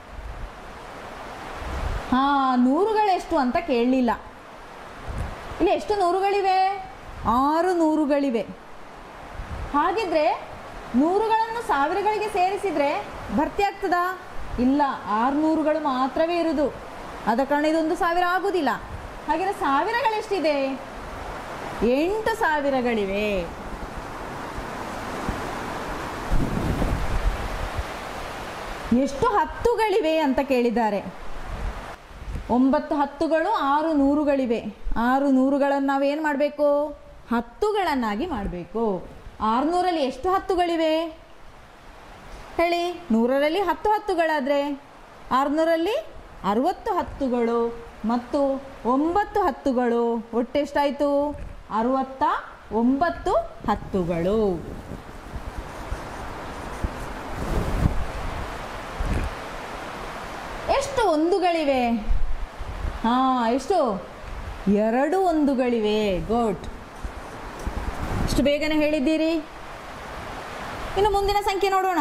ಹಾ ನೂರುಗಳೆಷ್ಟು ಅಂತ ಕೇಳಲಿಲ್ಲ ಇಲ್ಲಿ ಎಷ್ಟು ನೂರುಗಳಿವೆ ಆರು ನೂರುಗಳಿವೆ ಹಾಗಿದ್ರೆ ನೂರುಗಳನ್ನು ಸಾವಿರಗಳಿಗೆ ಸೇರಿಸಿದ್ರೆ ಭರ್ತಿ ಆಗ್ತದಾ ಇಲ್ಲ ಆರುನೂರುಗಳು ಮಾತ್ರವೇ ಇರುವುದು ಆದ ಕಾರಣ ಇದೊಂದು ಸಾವಿರ ಆಗುವುದಿಲ್ಲ ಹಾಗಿದ್ರೆ ಸಾವಿರಗಳೆಷ್ಟಿದೆ ಎಂಟು ಸಾವಿರಗಳಿವೆ ಎಷ್ಟು ಹತ್ತುಗಳಿವೆ ಅಂತ ಕೇಳಿದ್ದಾರೆ ಒಂಬತ್ತು ಹತ್ತುಗಳು ಆರು ನೂರುಗಳಿವೆ ಆರು ನೂರುಗಳನ್ನು ನಾವೇನು ಮಾಡಬೇಕು ಹತ್ತುಗಳನ್ನಾಗಿ ಮಾಡಬೇಕು ಆರುನೂರಲ್ಲಿ ಎಷ್ಟು ಹತ್ತುಗಳಿವೆ ಹೇಳಿ ನೂರರಲ್ಲಿ ಹತ್ತು ಹತ್ತುಗಳಾದರೆ ಆರುನೂರಲ್ಲಿ ಅರುವತ್ತು ಹತ್ತುಗಳು ಮತ್ತು ಒಂಬತ್ತು ಹತ್ತುಗಳು ಒಟ್ಟೆಷ್ಟಾಯಿತು ಅರುವತ್ತ ಒಂಬತ್ತು ಹತ್ತುಗಳು ಎಷ್ಟು ಒಂದುಗಳಿವೆ ಹಾಂ ಎಷ್ಟು ಎರಡು ಒಂದುಗಳಿವೆ ಗುಡ್ ಇಷ್ಟು ಬೇಗನೆ ಹೇಳಿದ್ದೀರಿ ಇನ್ನು ಮುಂದಿನ ಸಂಖ್ಯೆ ನೋಡೋಣ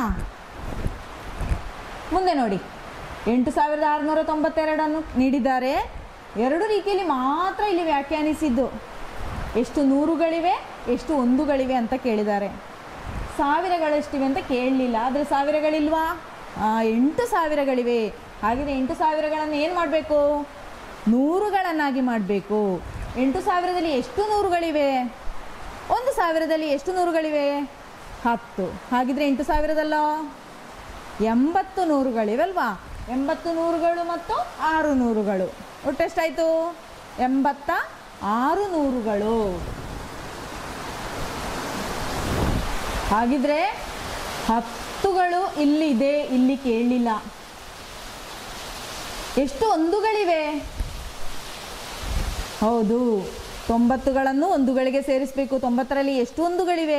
ಮುಂದೆ ನೋಡಿ ಎಂಟು ಸಾವಿರದ ಆರುನೂರ ತೊಂಬತ್ತೆರಡನ್ನು ನೀಡಿದ್ದಾರೆ ಎರಡು ರೀತಿಯಲ್ಲಿ ಮಾತ್ರ ಇಲ್ಲಿ ವ್ಯಾಖ್ಯಾನಿಸಿದ್ದು ಎಷ್ಟು ನೂರುಗಳಿವೆ ಎಷ್ಟು ಒಂದುಗಳಿವೆ ಅಂತ ಕೇಳಿದ್ದಾರೆ ಸಾವಿರಗಳೆಷ್ಟಿವೆ ಅಂತ ಕೇಳಲಿಲ್ಲ ಆದರೆ ಸಾವಿರಗಳಿಲ್ವಾ ಆ, ಎಂಟು ಸಾವಿರಗಳಿವೆ ಹಾಗಿದ್ರೆ ಎಂಟು ಸಾವಿರಗಳನ್ನು ಏನು ಮಾಡಬೇಕು ನೂರುಗಳನ್ನಾಗಿ ಮಾಡಬೇಕು ಎಂಟು ಸಾವಿರದಲ್ಲಿ ಎಷ್ಟು ನೂರುಗಳಿವೆ ಒಂದು ಸಾವಿರದಲ್ಲಿ ಎಷ್ಟು ನೂರುಗಳಿವೆ ಹತ್ತು ಹಾಗಿದ್ರೆ ಎಂಟು ಸಾವಿರದಲ್ಲೋ ಎಂಬತ್ತು ನೂರುಗಳಿವಲ್ವಾ ಎಂಬತ್ತು ನೂರುಗಳು ಮತ್ತು ಆರು ನೂರುಗಳು ಒಟ್ಟೆಷ್ಟಾಯಿತು ಎಂಬತ್ತ ಆರು ನೂರುಗಳು ಹಾಗಿದ್ರೆ ಹತ್ತುಗಳು ಇಲ್ಲಿದೆ ಇಲ್ಲಿ ಕೇಳಲಿಲ್ಲ ಎಷ್ಟು ಒಂದುಗಳಿವೆ ಹೌದು ತೊಂಬತ್ತುಗಳನ್ನು ಒಂದುಗಳಿಗೆ ಸೇರಿಸಬೇಕು ತೊಂಬತ್ತರಲ್ಲಿ ಎಷ್ಟು ಒಂದುಗಳಿವೆ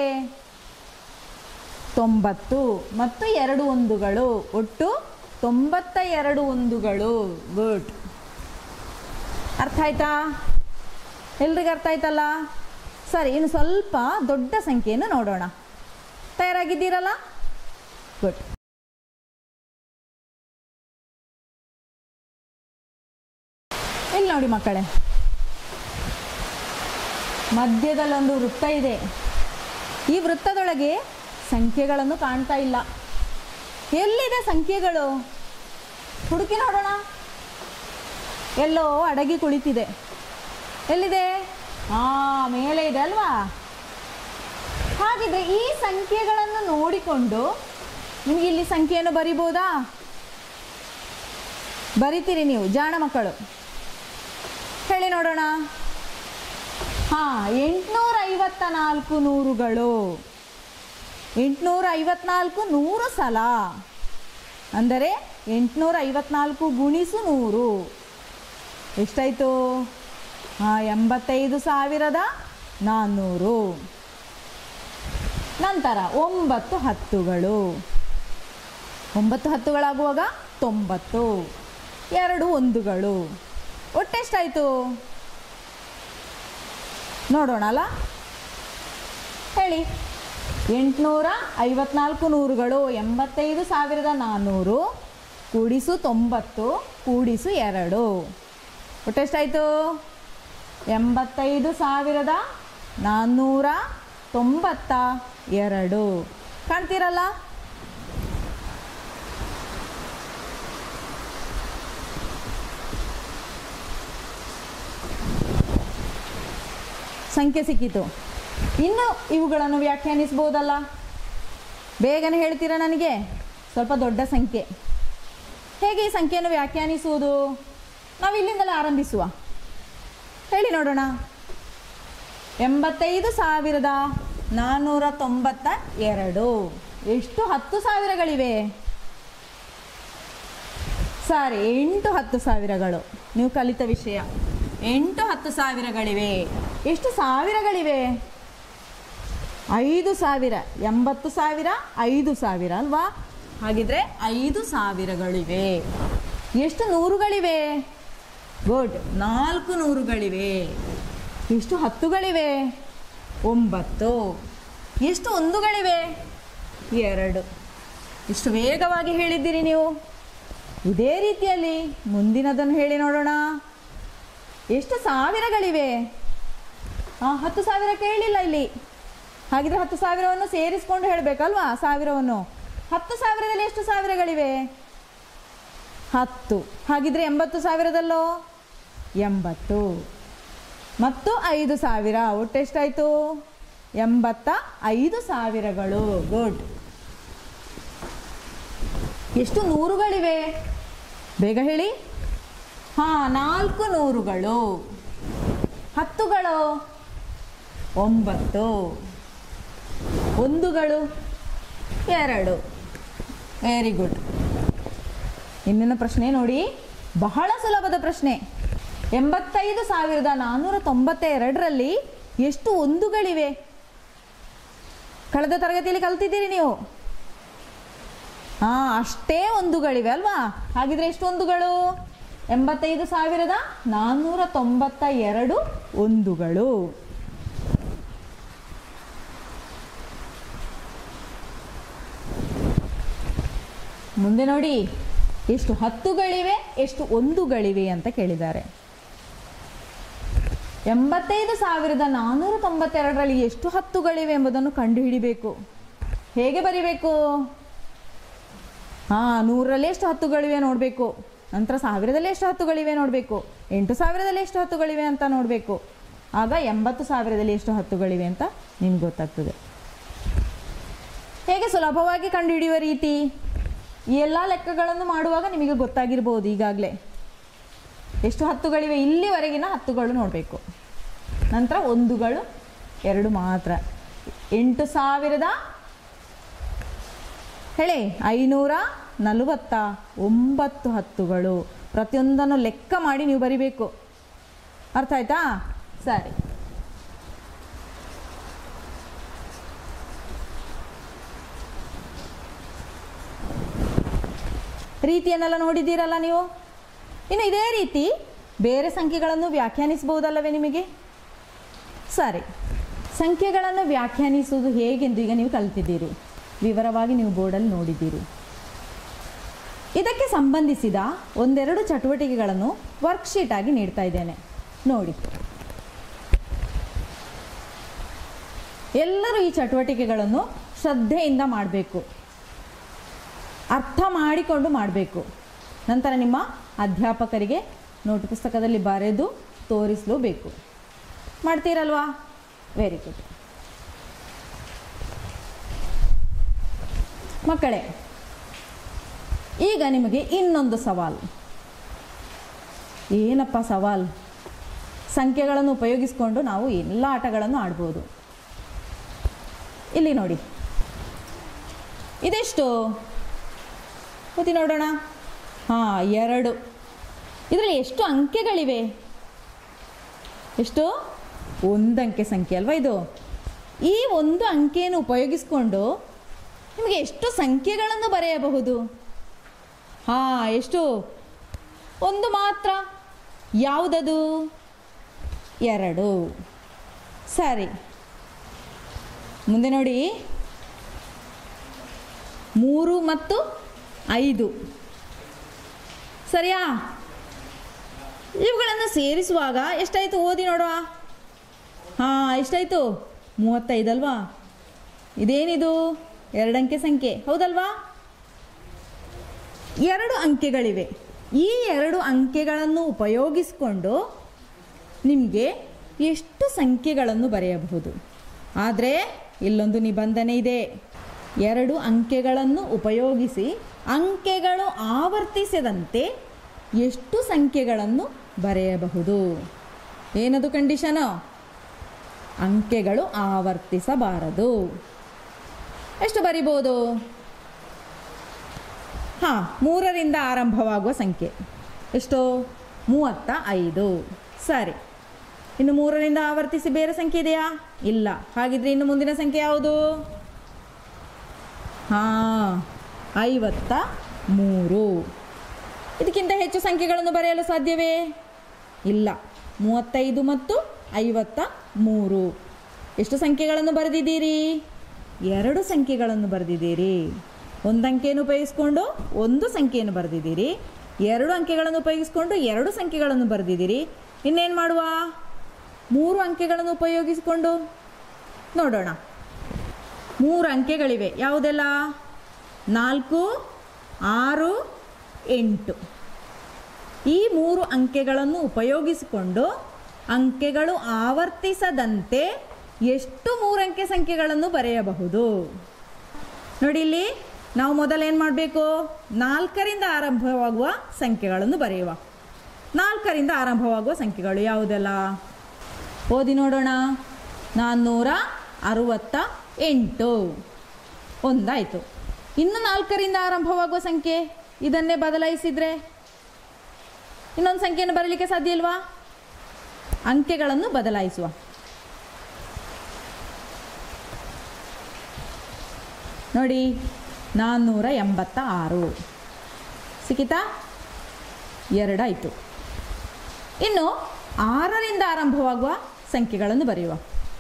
ತೊಂಬತ್ತು ಮತ್ತು ಎರಡು ಒಂದುಗಳು ಒಟ್ಟು ತೊಂಬತ್ತ ಎರಡು ಒಂದುಗಳು ಗುಡ್ ಅರ್ಥ ಆಯ್ತಾ ಎಲ್ರಿಗೂ ಅರ್ಥ ಆಯ್ತಲ್ಲ ಸರಿ ಇನ್ನು ಸ್ವಲ್ಪ ದೊಡ್ಡ ಸಂಖ್ಯೆಯನ್ನು ನೋಡೋಣ ತಯಾರಾಗಿದ್ದೀರಲ್ಲ ಗುಡ್ ಇಲ್ಲಿ ನೋಡಿ ಮಕ್ಕಳೇ ಮಧ್ಯದಲ್ಲೊಂದು ವೃತ್ತ ಇದೆ ಈ ವೃತ್ತದೊಳಗೆ ಸಂಖ್ಯೆಗಳನ್ನು ಕಾಣ್ತಾ ಇಲ್ಲ ಎಲ್ಲಿದೆ ಸಂಖ್ಯೆಗಳು ಹುಡುಕಿ ನೋಡೋಣ ಎಲ್ಲೋ ಅಡಗಿ ಕುಳಿತಿದೆ ಎಲ್ಲಿದೆ ಹಾ ಮೇಲೆ ಇದೆ ಅಲ್ವಾ ಹಾಗಿದ್ರೆ ಈ ಸಂಖ್ಯೆಗಳನ್ನು ನೋಡಿಕೊಂಡು ನಿಮಗೆ ಇಲ್ಲಿ ಸಂಖ್ಯೆಯನ್ನು ಬರಿಬೋದಾ ಬರಿತೀರಿ ನೀವು ಜಾಣ ಮಕ್ಕಳು ಹೇಳಿ ನೋಡೋಣ ಹಾ ಎಂಟುನೂರ ಐವತ್ತ ನಾಲ್ಕು ನೂರುಗಳು ಎಂಟುನೂರ ಐವತ್ನಾಲ್ಕು ನೂರು ಸಲ ಅಂದರೆ ಎಂಟುನೂರ ಐವತ್ನಾಲ್ಕು ಗುಣಿಸು ನೂರು ಎಷ್ಟಾಯಿತು ಹಾಂ ಎಂಬತ್ತೈದು ಸಾವಿರದ ನಾನ್ನೂರು ನಂತರ ಒಂಬತ್ತು ಹತ್ತುಗಳು ಒಂಬತ್ತು ಹತ್ತುಗಳಾಗುವಾಗ ತೊಂಬತ್ತು ಎರಡು ಒಂದುಗಳು ಒಟ್ಟೆಷ್ಟಾಯಿತು ನೋಡೋಣ ಅಲ್ಲ ಹೇಳಿ ಎಂಟುನೂರ ಐವತ್ನಾಲ್ಕು ನೂರುಗಳು ಎಂಬತ್ತೈದು ಸಾವಿರದ ನಾನ್ನೂರು ಕೂಡಿಸು ತೊಂಬತ್ತು ಕೂಡಿಸು ಎರಡು ಒಟ್ಟೆಷ್ಟಾಯಿತು ಎಂಬತ್ತೈದು ಸಾವಿರದ ನಾನ್ನೂರ ತೊಂಬತ್ತ ಎರಡು ಕಾಣ್ತೀರಲ್ಲ ಸಂಖ್ಯೆ ಸಿಕ್ಕಿತು ಇನ್ನು ಇವುಗಳನ್ನು ವ್ಯಾಖ್ಯಾನಿಸ್ಬೋದಲ್ಲ ಬೇಗನೆ ಹೇಳ್ತೀರಾ ನನಗೆ ಸ್ವಲ್ಪ ದೊಡ್ಡ ಸಂಖ್ಯೆ ಹೇಗೆ ಈ ಸಂಖ್ಯೆಯನ್ನು ವ್ಯಾಖ್ಯಾನಿಸುವುದು ನಾವು ಇಲ್ಲಿಂದಲೇ ಆರಂಭಿಸುವ ಹೇಳಿ ನೋಡೋಣ ಎಂಬತ್ತೈದು ಸಾವಿರದ ನಾನ್ನೂರ ತೊಂಬತ್ತ ಎರಡು ಎಷ್ಟು ಹತ್ತು ಸಾವಿರಗಳಿವೆ ಸಾರಿ ಎಂಟು ಹತ್ತು ಸಾವಿರಗಳು ನೀವು ಕಲಿತ ವಿಷಯ ಎಂಟು ಹತ್ತು ಸಾವಿರಗಳಿವೆ ಎಷ್ಟು ಸಾವಿರಗಳಿವೆ ಐದು ಸಾವಿರ ಎಂಬತ್ತು ಸಾವಿರ ಐದು ಸಾವಿರ ಅಲ್ವಾ ಹಾಗಿದ್ರೆ ಐದು ಸಾವಿರಗಳಿವೆ ಎಷ್ಟು ನೂರುಗಳಿವೆ ಗುಡ್ ನಾಲ್ಕು ನೂರುಗಳಿವೆ ಎಷ್ಟು ಹತ್ತುಗಳಿವೆ ಒಂಬತ್ತು ಎಷ್ಟು ಒಂದುಗಳಿವೆ ಎರಡು ಇಷ್ಟು ವೇಗವಾಗಿ ಹೇಳಿದ್ದೀರಿ ನೀವು ಇದೇ ರೀತಿಯಲ್ಲಿ ಮುಂದಿನದನ್ನು ಹೇಳಿ ನೋಡೋಣ ಎಷ್ಟು ಸಾವಿರಗಳಿವೆ ಹಾಂ ಹತ್ತು ಸಾವಿರ ಕೇಳಿಲ್ಲ ಇಲ್ಲಿ ಹಾಗಿದ್ರೆ ಹತ್ತು ಸಾವಿರವನ್ನು ಸೇರಿಸ್ಕೊಂಡು ಹೇಳಬೇಕಲ್ವಾ ಸಾವಿರವನ್ನು ಹತ್ತು ಸಾವಿರದಲ್ಲಿ ಎಷ್ಟು ಸಾವಿರಗಳಿವೆ ಹತ್ತು ಹಾಗಿದ್ರೆ ಎಂಬತ್ತು ಸಾವಿರದಲ್ಲೋ ಎಂಬತ್ತು ಮತ್ತು ಐದು ಸಾವಿರ ಒಟ್ಟೆಷ್ಟಾಯಿತು ಎಂಬತ್ತ ಐದು ಸಾವಿರಗಳು ಗುಡ್ ಎಷ್ಟು ನೂರುಗಳಿವೆ ಬೇಗ ಹೇಳಿ ಹಾಂ ನಾಲ್ಕು ನೂರುಗಳು ಹತ್ತುಗಳು ಒಂಬತ್ತು ಒಂದುಗಳು ಎರಡು ವೆರಿ ಗುಡ್ ಇಂದಿನ ಪ್ರಶ್ನೆ ನೋಡಿ ಬಹಳ ಸುಲಭದ ಪ್ರಶ್ನೆ ಎಂಬತ್ತೈದು ಸಾವಿರದ ನಾನ್ನೂರ ತೊಂಬತ್ತ ಎರಡರಲ್ಲಿ ಎಷ್ಟು ಒಂದುಗಳಿವೆ ಕಳೆದ ತರಗತಿಯಲ್ಲಿ ಕಲ್ತಿದ್ದೀರಿ ನೀವು ಹಾ ಅಷ್ಟೇ ಒಂದುಗಳಿವೆ ಅಲ್ವಾ ಹಾಗಿದ್ರೆ ಎಷ್ಟು ಒಂದುಗಳು ಎಂಬತ್ತೈದು ಸಾವಿರದ ನಾನ್ನೂರ ತೊಂಬತ್ತ ಎರಡು ಒಂದುಗಳು ಮುಂದೆ ನೋಡಿ ಎಷ್ಟು ಹತ್ತುಗಳಿವೆ ಎಷ್ಟು ಒಂದುಗಳಿವೆ ಅಂತ ಕೇಳಿದ್ದಾರೆ ಎಂಬತ್ತೈದು ಸಾವಿರದ ನಾನ್ನೂರ ತೊಂಬತ್ತೆರಡರಲ್ಲಿ ಎಷ್ಟು ಹತ್ತುಗಳಿವೆ ಎಂಬುದನ್ನು ಕಂಡುಹಿಡಿಬೇಕು ಹೇಗೆ ಬರಿಬೇಕು ಹಾಂ ನೂರರಲ್ಲಿ ಎಷ್ಟು ಹತ್ತುಗಳಿವೆ ನೋಡಬೇಕು ನಂತರ ಸಾವಿರದಲ್ಲಿ ಎಷ್ಟು ಹತ್ತುಗಳಿವೆ ನೋಡಬೇಕು ಎಂಟು ಸಾವಿರದಲ್ಲಿ ಎಷ್ಟು ಹತ್ತುಗಳಿವೆ ಅಂತ ನೋಡಬೇಕು ಆಗ ಎಂಬತ್ತು ಸಾವಿರದಲ್ಲಿ ಎಷ್ಟು ಹತ್ತುಗಳಿವೆ ಅಂತ ನಿಮ್ಗೆ ಗೊತ್ತಾಗ್ತದೆ ಹೇಗೆ ಸುಲಭವಾಗಿ ಕಂಡುಹಿಡಿಯುವ ರೀತಿ ಈ ಎಲ್ಲ ಲೆಕ್ಕಗಳನ್ನು ಮಾಡುವಾಗ ನಿಮಗೆ ಗೊತ್ತಾಗಿರ್ಬೋದು ಈಗಾಗಲೇ ಎಷ್ಟು ಹತ್ತುಗಳಿವೆ ಇಲ್ಲಿವರೆಗಿನ ಹತ್ತುಗಳು ನೋಡಬೇಕು ನಂತರ ಒಂದುಗಳು ಎರಡು ಮಾತ್ರ ಎಂಟು ಸಾವಿರದ ಹೇಳಿ ಐನೂರ ನಲವತ್ತ ಒಂಬತ್ತು ಹತ್ತುಗಳು ಪ್ರತಿಯೊಂದನ್ನು ಲೆಕ್ಕ ಮಾಡಿ ನೀವು ಬರಿಬೇಕು ಅರ್ಥ ಆಯ್ತಾ ಸರಿ ರೀತಿಯನ್ನೆಲ್ಲ ನೋಡಿದ್ದೀರಲ್ಲ ನೀವು ಇನ್ನು ಇದೇ ರೀತಿ ಬೇರೆ ಸಂಖ್ಯೆಗಳನ್ನು ವ್ಯಾಖ್ಯಾನಿಸಬಹುದಲ್ಲವೇ ನಿಮಗೆ ಸರಿ ಸಂಖ್ಯೆಗಳನ್ನು ವ್ಯಾಖ್ಯಾನಿಸುವುದು ಹೇಗೆಂದು ಈಗ ನೀವು ಕಲ್ತಿದ್ದೀರಿ ವಿವರವಾಗಿ ನೀವು ಬೋರ್ಡಲ್ಲಿ ನೋಡಿದ್ದೀರಿ ಇದಕ್ಕೆ ಸಂಬಂಧಿಸಿದ ಒಂದೆರಡು ಚಟುವಟಿಕೆಗಳನ್ನು ವರ್ಕ್ಶೀಟ್ ಆಗಿ ನೀಡ್ತಾ ಇದ್ದೇನೆ ನೋಡಿ ಎಲ್ಲರೂ ಈ ಚಟುವಟಿಕೆಗಳನ್ನು ಶ್ರದ್ಧೆಯಿಂದ ಮಾಡಬೇಕು ಅರ್ಥ ಮಾಡಿಕೊಂಡು ಮಾಡಬೇಕು ನಂತರ ನಿಮ್ಮ ಅಧ್ಯಾಪಕರಿಗೆ ನೋಟ್ ಪುಸ್ತಕದಲ್ಲಿ ಬರೆದು ತೋರಿಸಲೂಬೇಕು ಮಾಡ್ತೀರಲ್ವಾ ವೆರಿ ಗುಡ್ ಮಕ್ಕಳೇ ಈಗ ನಿಮಗೆ ಇನ್ನೊಂದು ಸವಾಲು ಏನಪ್ಪ ಸವಾಲು ಸಂಖ್ಯೆಗಳನ್ನು ಉಪಯೋಗಿಸಿಕೊಂಡು ನಾವು ಎಲ್ಲ ಆಟಗಳನ್ನು ಆಡ್ಬೋದು ಇಲ್ಲಿ ನೋಡಿ ಇದೆಷ್ಟು ಓದಿ ನೋಡೋಣ ಹಾಂ ಎರಡು ಇದರಲ್ಲಿ ಎಷ್ಟು ಅಂಕೆಗಳಿವೆ ಎಷ್ಟು ಒಂದು ಅಂಕೆ ಸಂಖ್ಯೆ ಅಲ್ವಾ ಇದು ಈ ಒಂದು ಅಂಕೆಯನ್ನು ಉಪಯೋಗಿಸಿಕೊಂಡು ನಿಮಗೆ ಎಷ್ಟು ಸಂಖ್ಯೆಗಳನ್ನು ಬರೆಯಬಹುದು ಹಾಂ ಎಷ್ಟು ಒಂದು ಮಾತ್ರ ಯಾವುದದು ಎರಡು ಸರಿ ಮುಂದೆ ನೋಡಿ ಮೂರು ಮತ್ತು ಐದು ಸರಿಯಾ ಇವುಗಳನ್ನು ಸೇರಿಸುವಾಗ ಎಷ್ಟಾಯಿತು ಓದಿ ನೋಡುವ ಹಾಂ ಎಷ್ಟಾಯಿತು ಮೂವತ್ತೈದಲ್ವಾ ಇದೇನಿದು ಎರಡಂಕೆ ಸಂಖ್ಯೆ ಹೌದಲ್ವಾ ಎರಡು ಅಂಕೆಗಳಿವೆ ಈ ಎರಡು ಅಂಕೆಗಳನ್ನು ಉಪಯೋಗಿಸಿಕೊಂಡು ನಿಮಗೆ ಎಷ್ಟು ಸಂಖ್ಯೆಗಳನ್ನು ಬರೆಯಬಹುದು ಆದರೆ ಇಲ್ಲೊಂದು ನಿಬಂಧನೆ ಇದೆ ಎರಡು ಅಂಕೆಗಳನ್ನು ಉಪಯೋಗಿಸಿ ಅಂಕೆಗಳು ಆವರ್ತಿಸದಂತೆ ಎಷ್ಟು ಸಂಖ್ಯೆಗಳನ್ನು ಬರೆಯಬಹುದು ಏನದು ಕಂಡೀಷನು ಅಂಕೆಗಳು ಆವರ್ತಿಸಬಾರದು ಎಷ್ಟು ಬರಿಬೋದು ಹಾಂ ಮೂರರಿಂದ ಆರಂಭವಾಗುವ ಸಂಖ್ಯೆ ಎಷ್ಟು ಮೂವತ್ತ ಐದು ಸರಿ ಇನ್ನು ಮೂರರಿಂದ ಆವರ್ತಿಸಿ ಬೇರೆ ಸಂಖ್ಯೆ ಇದೆಯಾ ಇಲ್ಲ ಹಾಗಿದ್ರೆ ಇನ್ನು ಮುಂದಿನ ಸಂಖ್ಯೆ ಯಾವುದು ಹಾಂ ಐವತ್ತ ಮೂರು ಇದಕ್ಕಿಂತ ಹೆಚ್ಚು ಸಂಖ್ಯೆಗಳನ್ನು ಬರೆಯಲು ಸಾಧ್ಯವೇ ಇಲ್ಲ ಮೂವತ್ತೈದು ಮತ್ತು ಐವತ್ತ ಮೂರು ಎಷ್ಟು ಸಂಖ್ಯೆಗಳನ್ನು ಬರೆದಿದ್ದೀರಿ ಎರಡು ಸಂಖ್ಯೆಗಳನ್ನು ಬರೆದಿದ್ದೀರಿ ಒಂದು ಅಂಕೆಯನ್ನು ಉಪಯೋಗಿಸ್ಕೊಂಡು ಒಂದು ಸಂಖ್ಯೆಯನ್ನು ಬರೆದಿದ್ದೀರಿ ಎರಡು ಅಂಕೆಗಳನ್ನು ಉಪಯೋಗಿಸ್ಕೊಂಡು ಎರಡು ಸಂಖ್ಯೆಗಳನ್ನು ಬರೆದಿದ್ದೀರಿ ಇನ್ನೇನು ಮಾಡುವ ಮೂರು ಅಂಕೆಗಳನ್ನು ಉಪಯೋಗಿಸಿಕೊಂಡು ನೋಡೋಣ ಮೂರು ಅಂಕೆಗಳಿವೆ ಯಾವುದೆಲ್ಲ ನಾಲ್ಕು ಆರು ಎಂಟು ಈ ಮೂರು ಅಂಕೆಗಳನ್ನು ಉಪಯೋಗಿಸಿಕೊಂಡು ಅಂಕೆಗಳು ಆವರ್ತಿಸದಂತೆ ಎಷ್ಟು ಮೂರಂಕೆ ಸಂಖ್ಯೆಗಳನ್ನು ಬರೆಯಬಹುದು ನೋಡಿ ಇಲ್ಲಿ ನಾವು ಮೊದಲೇನು ಮಾಡಬೇಕು ನಾಲ್ಕರಿಂದ ಆರಂಭವಾಗುವ ಸಂಖ್ಯೆಗಳನ್ನು ಬರೆಯುವ ನಾಲ್ಕರಿಂದ ಆರಂಭವಾಗುವ ಸಂಖ್ಯೆಗಳು ಯಾವುದೆಲ್ಲ ಓದಿ ನೋಡೋಣ ನಾನ್ನೂರ ಅರುವತ್ತ ಎಂಟು ಒಂದಾಯಿತು ಇನ್ನು ನಾಲ್ಕರಿಂದ ಆರಂಭವಾಗುವ ಸಂಖ್ಯೆ ಇದನ್ನೇ ಬದಲಾಯಿಸಿದರೆ ಇನ್ನೊಂದು ಸಂಖ್ಯೆಯನ್ನು ಬರಲಿಕ್ಕೆ ಸಾಧ್ಯ ಇಲ್ವಾ ಅಂಕೆಗಳನ್ನು ಬದಲಾಯಿಸುವ ನೋಡಿ ನಾನ್ನೂರ ಎಂಬತ್ತ ಆರು ಸಿಕ್ಕಿತಾ ಎರಡಾಯಿತು ಇನ್ನು ಆರರಿಂದ ಆರಂಭವಾಗುವ ಸಂಖ್ಯೆಗಳನ್ನು ಬರೆಯುವ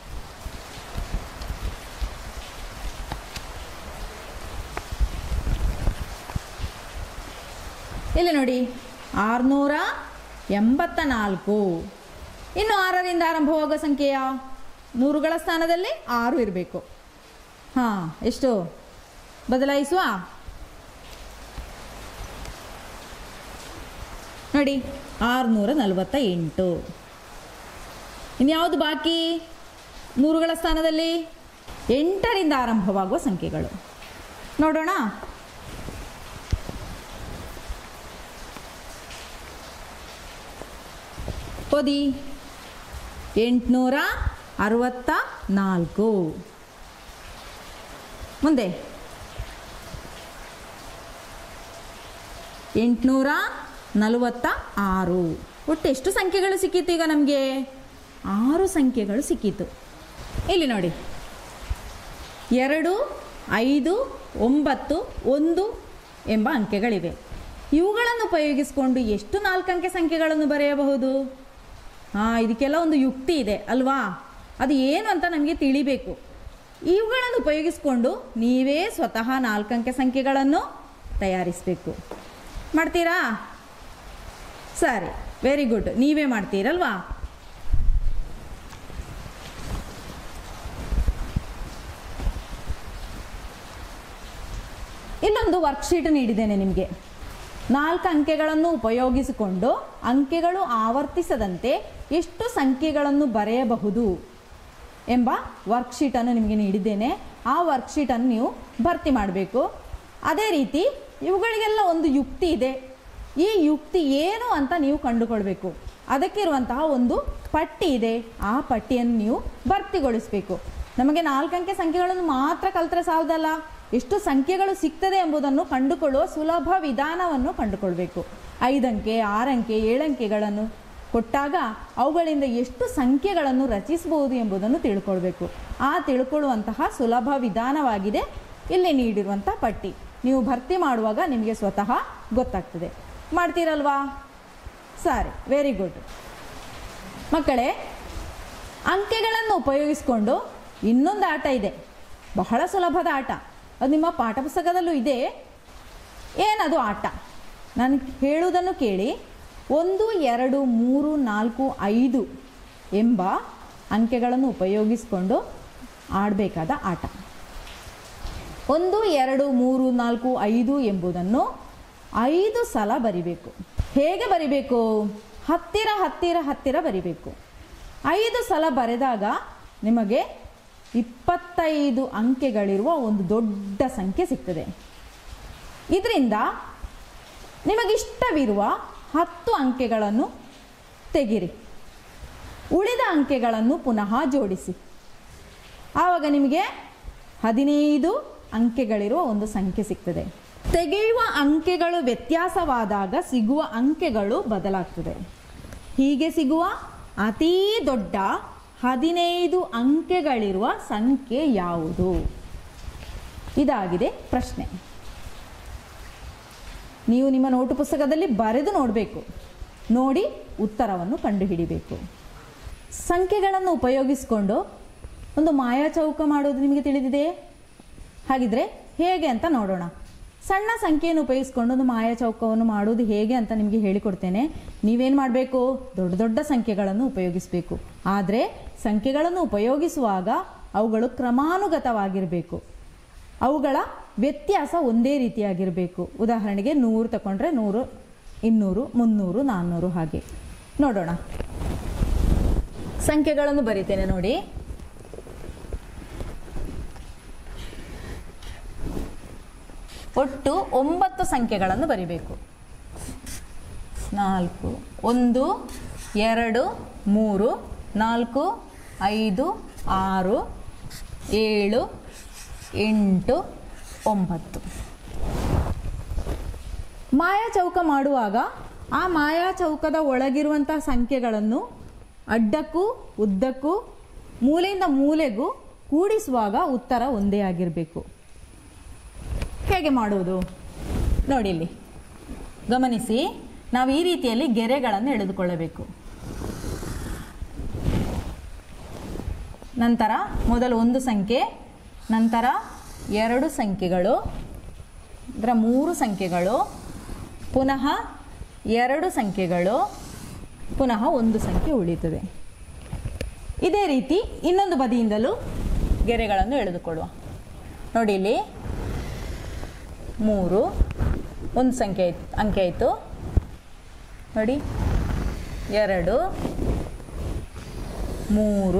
ಇಲ್ಲಿ ನೋಡಿ ಆರುನೂರ ಎಂಬತ್ತ ನಾಲ್ಕು ಇನ್ನು ಆರರಿಂದ ಆರಂಭವಾಗುವ ಸಂಖ್ಯೆಯ ನೂರುಗಳ ಸ್ಥಾನದಲ್ಲಿ ಆರು ಇರಬೇಕು ಹಾಂ ಎಷ್ಟು ಬದಲಾಯಿಸುವ ನೋಡಿ ಆರುನೂರ ನಲವತ್ತ ಎಂಟು ಇನ್ಯಾವುದು ಬಾಕಿ ನೂರುಗಳ ಸ್ಥಾನದಲ್ಲಿ ಎಂಟರಿಂದ ಆರಂಭವಾಗುವ ಸಂಖ್ಯೆಗಳು ನೋಡೋಣ ಓದಿ ಎಂಟುನೂರ ಅರವತ್ತ ನಾಲ್ಕು ಮುಂದೆ ಎಂಟುನೂರ ನಲವತ್ತ ಆರು ಒಟ್ಟು ಎಷ್ಟು ಸಂಖ್ಯೆಗಳು ಸಿಕ್ಕಿತ್ತು ಈಗ ನಮಗೆ ಆರು ಸಂಖ್ಯೆಗಳು ಸಿಕ್ಕಿತು ಇಲ್ಲಿ ನೋಡಿ ಎರಡು ಐದು ಒಂಬತ್ತು ಒಂದು ಎಂಬ ಅಂಕೆಗಳಿವೆ ಇವುಗಳನ್ನು ಉಪಯೋಗಿಸಿಕೊಂಡು ಎಷ್ಟು ನಾಲ್ಕು ಅಂಕೆ ಸಂಖ್ಯೆಗಳನ್ನು ಬರೆಯಬಹುದು ಹಾಂ ಇದಕ್ಕೆಲ್ಲ ಒಂದು ಯುಕ್ತಿ ಇದೆ ಅಲ್ವಾ ಅದು ಏನು ಅಂತ ನಮಗೆ ತಿಳಿಬೇಕು ಇವುಗಳನ್ನು ಉಪಯೋಗಿಸಿಕೊಂಡು ನೀವೇ ಸ್ವತಃ ನಾಲ್ಕು ಅಂಕೆ ಸಂಖ್ಯೆಗಳನ್ನು ತಯಾರಿಸಬೇಕು ಮಾಡ್ತೀರಾ ಸರಿ ವೆರಿ ಗುಡ್ ನೀವೇ ಮಾಡ್ತೀರಲ್ವಾ ಇಲ್ಲೊಂದು ವರ್ಕ್ಶೀಟ್ ನೀಡಿದ್ದೇನೆ ನಿಮಗೆ ನಾಲ್ಕು ಅಂಕೆಗಳನ್ನು ಉಪಯೋಗಿಸಿಕೊಂಡು ಅಂಕೆಗಳು ಆವರ್ತಿಸದಂತೆ ಎಷ್ಟು ಸಂಖ್ಯೆಗಳನ್ನು ಬರೆಯಬಹುದು ಎಂಬ ವರ್ಕ್ಶೀಟನ್ನು ನಿಮಗೆ ನೀಡಿದ್ದೇನೆ ಆ ವರ್ಕ್ಶೀಟನ್ನು ನೀವು ಭರ್ತಿ ಮಾಡಬೇಕು ಅದೇ ರೀತಿ ಇವುಗಳಿಗೆಲ್ಲ ಒಂದು ಯುಕ್ತಿ ಇದೆ ಈ ಯುಕ್ತಿ ಏನು ಅಂತ ನೀವು ಕಂಡುಕೊಳ್ಬೇಕು ಅದಕ್ಕಿರುವಂತಹ ಒಂದು ಪಟ್ಟಿ ಇದೆ ಆ ಪಟ್ಟಿಯನ್ನು ನೀವು ಭರ್ತಿಗೊಳಿಸಬೇಕು ನಮಗೆ ನಾಲ್ಕು ಅಂಕೆ ಸಂಖ್ಯೆಗಳನ್ನು ಮಾತ್ರ ಕಲ್ತರೆ ಸಾಲದಲ್ಲ ಎಷ್ಟು ಸಂಖ್ಯೆಗಳು ಸಿಗ್ತದೆ ಎಂಬುದನ್ನು ಕಂಡುಕೊಳ್ಳುವ ಸುಲಭ ವಿಧಾನವನ್ನು ಕಂಡುಕೊಳ್ಬೇಕು ಐದಂಕೆ ಆರಂಕೆ ಏಳಂಕೆಗಳನ್ನು ಕೊಟ್ಟಾಗ ಅವುಗಳಿಂದ ಎಷ್ಟು ಸಂಖ್ಯೆಗಳನ್ನು ರಚಿಸಬಹುದು ಎಂಬುದನ್ನು ತಿಳ್ಕೊಳ್ಬೇಕು ಆ ತಿಳ್ಕೊಳ್ಳುವಂತಹ ಸುಲಭ ವಿಧಾನವಾಗಿದೆ ಇಲ್ಲಿ ನೀಡಿರುವಂಥ ಪಟ್ಟಿ ನೀವು ಭರ್ತಿ ಮಾಡುವಾಗ ನಿಮಗೆ ಸ್ವತಃ ಗೊತ್ತಾಗ್ತದೆ ಮಾಡ್ತೀರಲ್ವಾ ಸರಿ ವೆರಿ ಗುಡ್ ಮಕ್ಕಳೇ ಅಂಕೆಗಳನ್ನು ಉಪಯೋಗಿಸಿಕೊಂಡು ಇನ್ನೊಂದು ಆಟ ಇದೆ ಬಹಳ ಸುಲಭದ ಆಟ ಅದು ನಿಮ್ಮ ಪಾಠ ಪುಸ್ತಕದಲ್ಲೂ ಇದೆ ಏನದು ಆಟ ನಾನು ಹೇಳುವುದನ್ನು ಕೇಳಿ ಒಂದು ಎರಡು ಮೂರು ನಾಲ್ಕು ಐದು ಎಂಬ ಅಂಕೆಗಳನ್ನು ಉಪಯೋಗಿಸಿಕೊಂಡು ಆಡಬೇಕಾದ ಆಟ ಒಂದು ಎರಡು ಮೂರು ನಾಲ್ಕು ಐದು ಎಂಬುದನ್ನು ಐದು ಸಲ ಬರಿಬೇಕು ಹೇಗೆ ಬರಿಬೇಕು ಹತ್ತಿರ ಹತ್ತಿರ ಹತ್ತಿರ ಬರಿಬೇಕು ಐದು ಸಲ ಬರೆದಾಗ ನಿಮಗೆ ಇಪ್ಪತ್ತೈದು ಅಂಕೆಗಳಿರುವ ಒಂದು ದೊಡ್ಡ ಸಂಖ್ಯೆ ಸಿಗ್ತದೆ ಇದರಿಂದ ನಿಮಗಿಷ್ಟವಿರುವ ಹತ್ತು ಅಂಕೆಗಳನ್ನು ತೆಗಿರಿ ಉಳಿದ ಅಂಕೆಗಳನ್ನು ಪುನಃ ಜೋಡಿಸಿ ಆವಾಗ ನಿಮಗೆ ಹದಿನೈದು ಅಂಕೆಗಳಿರುವ ಒಂದು ಸಂಖ್ಯೆ ಸಿಗ್ತದೆ ತೆಗೆಯುವ ಅಂಕೆಗಳು ವ್ಯತ್ಯಾಸವಾದಾಗ ಸಿಗುವ ಅಂಕೆಗಳು ಬದಲಾಗ್ತದೆ ಹೀಗೆ ಸಿಗುವ ಅತೀ ದೊಡ್ಡ ಹದಿನೈದು ಅಂಕೆಗಳಿರುವ ಸಂಖ್ಯೆ ಯಾವುದು ಇದಾಗಿದೆ ಪ್ರಶ್ನೆ ನೀವು ನಿಮ್ಮ ನೋಟು ಪುಸ್ತಕದಲ್ಲಿ ಬರೆದು ನೋಡಬೇಕು ನೋಡಿ ಉತ್ತರವನ್ನು ಕಂಡುಹಿಡಿಬೇಕು ಸಂಖ್ಯೆಗಳನ್ನು ಉಪಯೋಗಿಸಿಕೊಂಡು ಒಂದು ಮಾಯಾ ಚೌಕ ಮಾಡೋದು ನಿಮಗೆ ತಿಳಿದಿದೆಯೇ ಹಾಗಿದ್ರೆ ಹೇಗೆ ಅಂತ ನೋಡೋಣ ಸಣ್ಣ ಸಂಖ್ಯೆಯನ್ನು ಉಪಯೋಗಿಸ್ಕೊಂಡು ಒಂದು ಮಾಯಾ ಚೌಕವನ್ನು ಮಾಡೋದು ಹೇಗೆ ಅಂತ ನಿಮಗೆ ಹೇಳಿಕೊಡ್ತೇನೆ ನೀವೇನು ಮಾಡಬೇಕು ದೊಡ್ಡ ದೊಡ್ಡ ಸಂಖ್ಯೆಗಳನ್ನು ಉಪಯೋಗಿಸಬೇಕು ಆದರೆ ಸಂಖ್ಯೆಗಳನ್ನು ಉಪಯೋಗಿಸುವಾಗ ಅವುಗಳು ಕ್ರಮಾನುಗತವಾಗಿರಬೇಕು ಅವುಗಳ ವ್ಯತ್ಯಾಸ ಒಂದೇ ರೀತಿಯಾಗಿರಬೇಕು ಉದಾಹರಣೆಗೆ ನೂರು ತಗೊಂಡ್ರೆ ನೂರು ಇನ್ನೂರು ಮುನ್ನೂರು ನಾನ್ನೂರು ಹಾಗೆ ನೋಡೋಣ ಸಂಖ್ಯೆಗಳನ್ನು ಬರಿತೇನೆ ನೋಡಿ ಒಟ್ಟು ಒಂಬತ್ತು ಸಂಖ್ಯೆಗಳನ್ನು ಬರಿಬೇಕು ನಾಲ್ಕು ಒಂದು ಎರಡು ಮೂರು ನಾಲ್ಕು ಐದು ಆರು ಏಳು ಎಂಟು ಒಂಬತ್ತು ಮಾಯಾ ಚೌಕ ಮಾಡುವಾಗ ಆ ಮಾಯಾ ಚೌಕದ ಒಳಗಿರುವಂತಹ ಸಂಖ್ಯೆಗಳನ್ನು ಅಡ್ಡಕ್ಕೂ ಉದ್ದಕ್ಕೂ ಮೂಲೆಯಿಂದ ಮೂಲೆಗೂ ಕೂಡಿಸುವಾಗ ಉತ್ತರ ಒಂದೇ ಆಗಿರಬೇಕು ಹೇಗೆ ಮಾಡುವುದು ನೋಡಿ ಇಲ್ಲಿ ಗಮನಿಸಿ ನಾವು ಈ ರೀತಿಯಲ್ಲಿ ಗೆರೆಗಳನ್ನು ಎಳೆದುಕೊಳ್ಳಬೇಕು ನಂತರ ಮೊದಲು ಒಂದು ಸಂಖ್ಯೆ ನಂತರ ಎರಡು ಸಂಖ್ಯೆಗಳು ಇದರ ಮೂರು ಸಂಖ್ಯೆಗಳು ಪುನಃ ಎರಡು ಸಂಖ್ಯೆಗಳು ಪುನಃ ಒಂದು ಸಂಖ್ಯೆ ಉಳಿಯುತ್ತದೆ ಇದೇ ರೀತಿ ಇನ್ನೊಂದು ಬದಿಯಿಂದಲೂ ಗೆರೆಗಳನ್ನು ಎಳೆದುಕೊಳ್ಳುವ ನೋಡಿ ಇಲ್ಲಿ ಮೂರು ಒಂದು ಸಂಖ್ಯೆ ಆಯ್ತು ಅಂಕೆ ಆಯಿತು ನೋಡಿ ಎರಡು ಮೂರು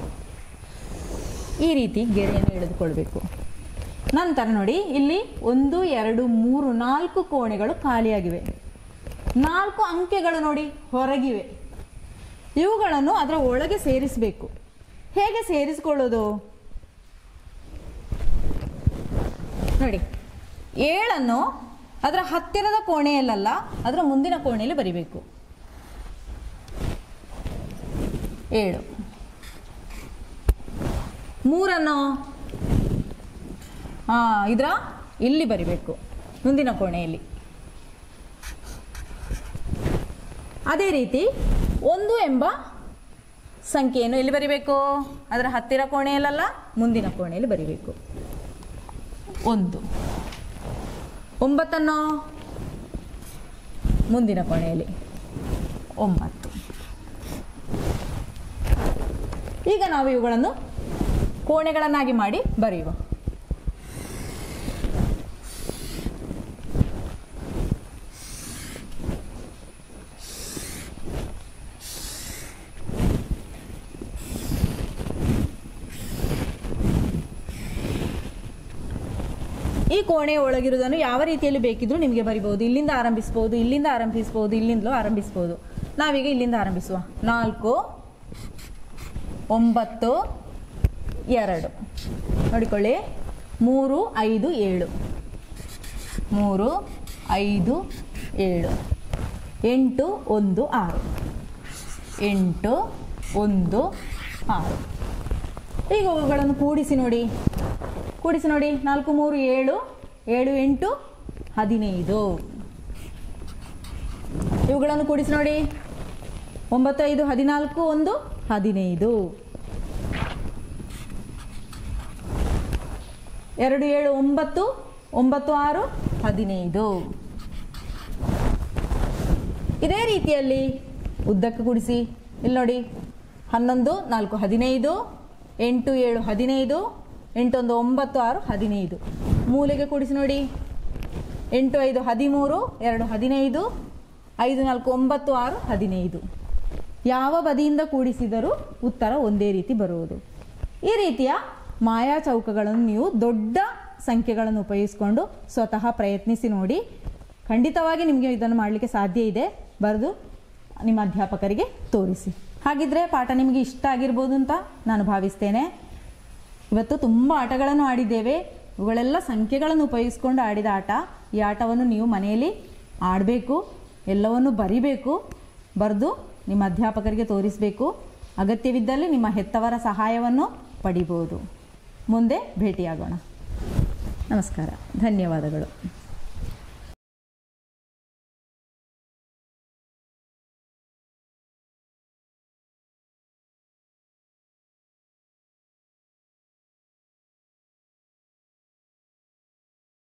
ಈ ರೀತಿ ಗೆರೆಯನ್ನು ಎಳೆದುಕೊಳ್ಬೇಕು ನಂತರ ನೋಡಿ ಇಲ್ಲಿ ಒಂದು ಎರಡು ಮೂರು ನಾಲ್ಕು ಕೋಣೆಗಳು ಖಾಲಿಯಾಗಿವೆ ನಾಲ್ಕು ಅಂಕೆಗಳು ನೋಡಿ ಹೊರಗಿವೆ ಇವುಗಳನ್ನು ಅದರ ಒಳಗೆ ಸೇರಿಸಬೇಕು ಹೇಗೆ ಸೇರಿಸಿಕೊಳ್ಳೋದು ನೋಡಿ ಏಳನ್ನು ಅದರ ಹತ್ತಿರದ ಕೋಣೆಯಲ್ಲ ಅದರ ಮುಂದಿನ ಕೋಣೆಯಲ್ಲಿ ಬರಿಬೇಕು ಏಳು ಮೂರನ್ನು ಹಾ ಇದರ ಇಲ್ಲಿ ಬರಿಬೇಕು ಮುಂದಿನ ಕೋಣೆಯಲ್ಲಿ ಅದೇ ರೀತಿ ಒಂದು ಎಂಬ ಸಂಖ್ಯೆಯನ್ನು ಎಲ್ಲಿ ಬರಿಬೇಕು ಅದರ ಹತ್ತಿರ ಕೋಣೆಯಲ್ಲ ಮುಂದಿನ ಕೋಣೆಯಲ್ಲಿ ಬರಿಬೇಕು ಒಂದು ಒಂಬತ್ತನ್ನು ಮುಂದಿನ ಕೋಣೆಯಲ್ಲಿ ಒಂಬತ್ತು ಈಗ ನಾವು ಇವುಗಳನ್ನು ಕೋಣೆಗಳನ್ನಾಗಿ ಮಾಡಿ ಬರೆಯುವ ಈ ಕೋಣೆಯ ಒಳಗಿರುವುದನ್ನು ಯಾವ ರೀತಿಯಲ್ಲಿ ಬೇಕಿದ್ರೂ ನಿಮಗೆ ಬರಿಬಹುದು ಇಲ್ಲಿಂದ ಆರಂಭಿಸ್ಬೋದು ಇಲ್ಲಿಂದ ಆರಂಭಿಸ್ಬೋದು ಇಲ್ಲಿಂದಲೂ ಆರಂಭಿಸ್ಬೋದು ನಾವೀಗ ಇಲ್ಲಿಂದ ಆರಂಭಿಸುವ ನಾಲ್ಕು ಒಂಬತ್ತು ಎರಡು ನೋಡಿಕೊಳ್ಳಿ ಮೂರು ಐದು ಏಳು ಮೂರು ಐದು ಏಳು ಎಂಟು ಒಂದು ಆರು ಎಂಟು ಒಂದು ಆರು ಈಗ ಅವುಗಳನ್ನು ಕೂಡಿಸಿ ನೋಡಿ ಕೂಡಿಸಿ ನೋಡಿ ನಾಲ್ಕು ಮೂರು ಏಳು ಏಳು ಎಂಟು ಹದಿನೈದು ಇವುಗಳನ್ನು ಕೂಡಿಸಿ ನೋಡಿ ಒಂಬತ್ತು ಐದು ಹದಿನಾಲ್ಕು ಒಂದು ಹದಿನೈದು ಎರಡು ಏಳು ಒಂಬತ್ತು ಒಂಬತ್ತು ಆರು ಹದಿನೈದು ಇದೇ ರೀತಿಯಲ್ಲಿ ಉದ್ದಕ್ಕೆ ಕೂಡಿಸಿ ಇಲ್ಲಿ ನೋಡಿ ಹನ್ನೊಂದು ನಾಲ್ಕು ಹದಿನೈದು ಎಂಟು ಏಳು ಹದಿನೈದು ಎಂಟೊಂದು ಒಂಬತ್ತು ಆರು ಹದಿನೈದು ಮೂಲೆಗೆ ಕೂಡಿಸಿ ನೋಡಿ ಎಂಟು ಐದು ಹದಿಮೂರು ಎರಡು ಹದಿನೈದು ಐದು ನಾಲ್ಕು ಒಂಬತ್ತು ಆರು ಹದಿನೈದು ಯಾವ ಬದಿಯಿಂದ ಕೂಡಿಸಿದರೂ ಉತ್ತರ ಒಂದೇ ರೀತಿ ಬರುವುದು ಈ ರೀತಿಯ ಮಾಯಾ ಚೌಕಗಳನ್ನು ನೀವು ದೊಡ್ಡ ಸಂಖ್ಯೆಗಳನ್ನು ಉಪಯೋಗಿಸಿಕೊಂಡು ಸ್ವತಃ ಪ್ರಯತ್ನಿಸಿ ನೋಡಿ ಖಂಡಿತವಾಗಿ ನಿಮಗೆ ಇದನ್ನು ಮಾಡಲಿಕ್ಕೆ ಸಾಧ್ಯ ಇದೆ ಬರೆದು ನಿಮ್ಮ ಅಧ್ಯಾಪಕರಿಗೆ ತೋರಿಸಿ ಹಾಗಿದ್ರೆ ಪಾಠ ನಿಮಗೆ ಇಷ್ಟ ಆಗಿರ್ಬೋದು ಅಂತ ನಾನು ಭಾವಿಸ್ತೇನೆ ಇವತ್ತು ತುಂಬ ಆಟಗಳನ್ನು ಆಡಿದ್ದೇವೆ ಇವುಗಳೆಲ್ಲ ಸಂಖ್ಯೆಗಳನ್ನು ಉಪಯೋಗಿಸ್ಕೊಂಡು ಆಡಿದ ಆಟ ಈ ಆಟವನ್ನು ನೀವು ಮನೆಯಲ್ಲಿ ಆಡಬೇಕು ಎಲ್ಲವನ್ನು ಬರಿಬೇಕು ಬರೆದು ನಿಮ್ಮ ಅಧ್ಯಾಪಕರಿಗೆ ತೋರಿಸಬೇಕು ಅಗತ್ಯವಿದ್ದಲ್ಲಿ ನಿಮ್ಮ ಹೆತ್ತವರ ಸಹಾಯವನ್ನು ಪಡಿಬೋದು ಮುಂದೆ ಭೇಟಿಯಾಗೋಣ ನಮಸ್ಕಾರ ಧನ್ಯವಾದಗಳು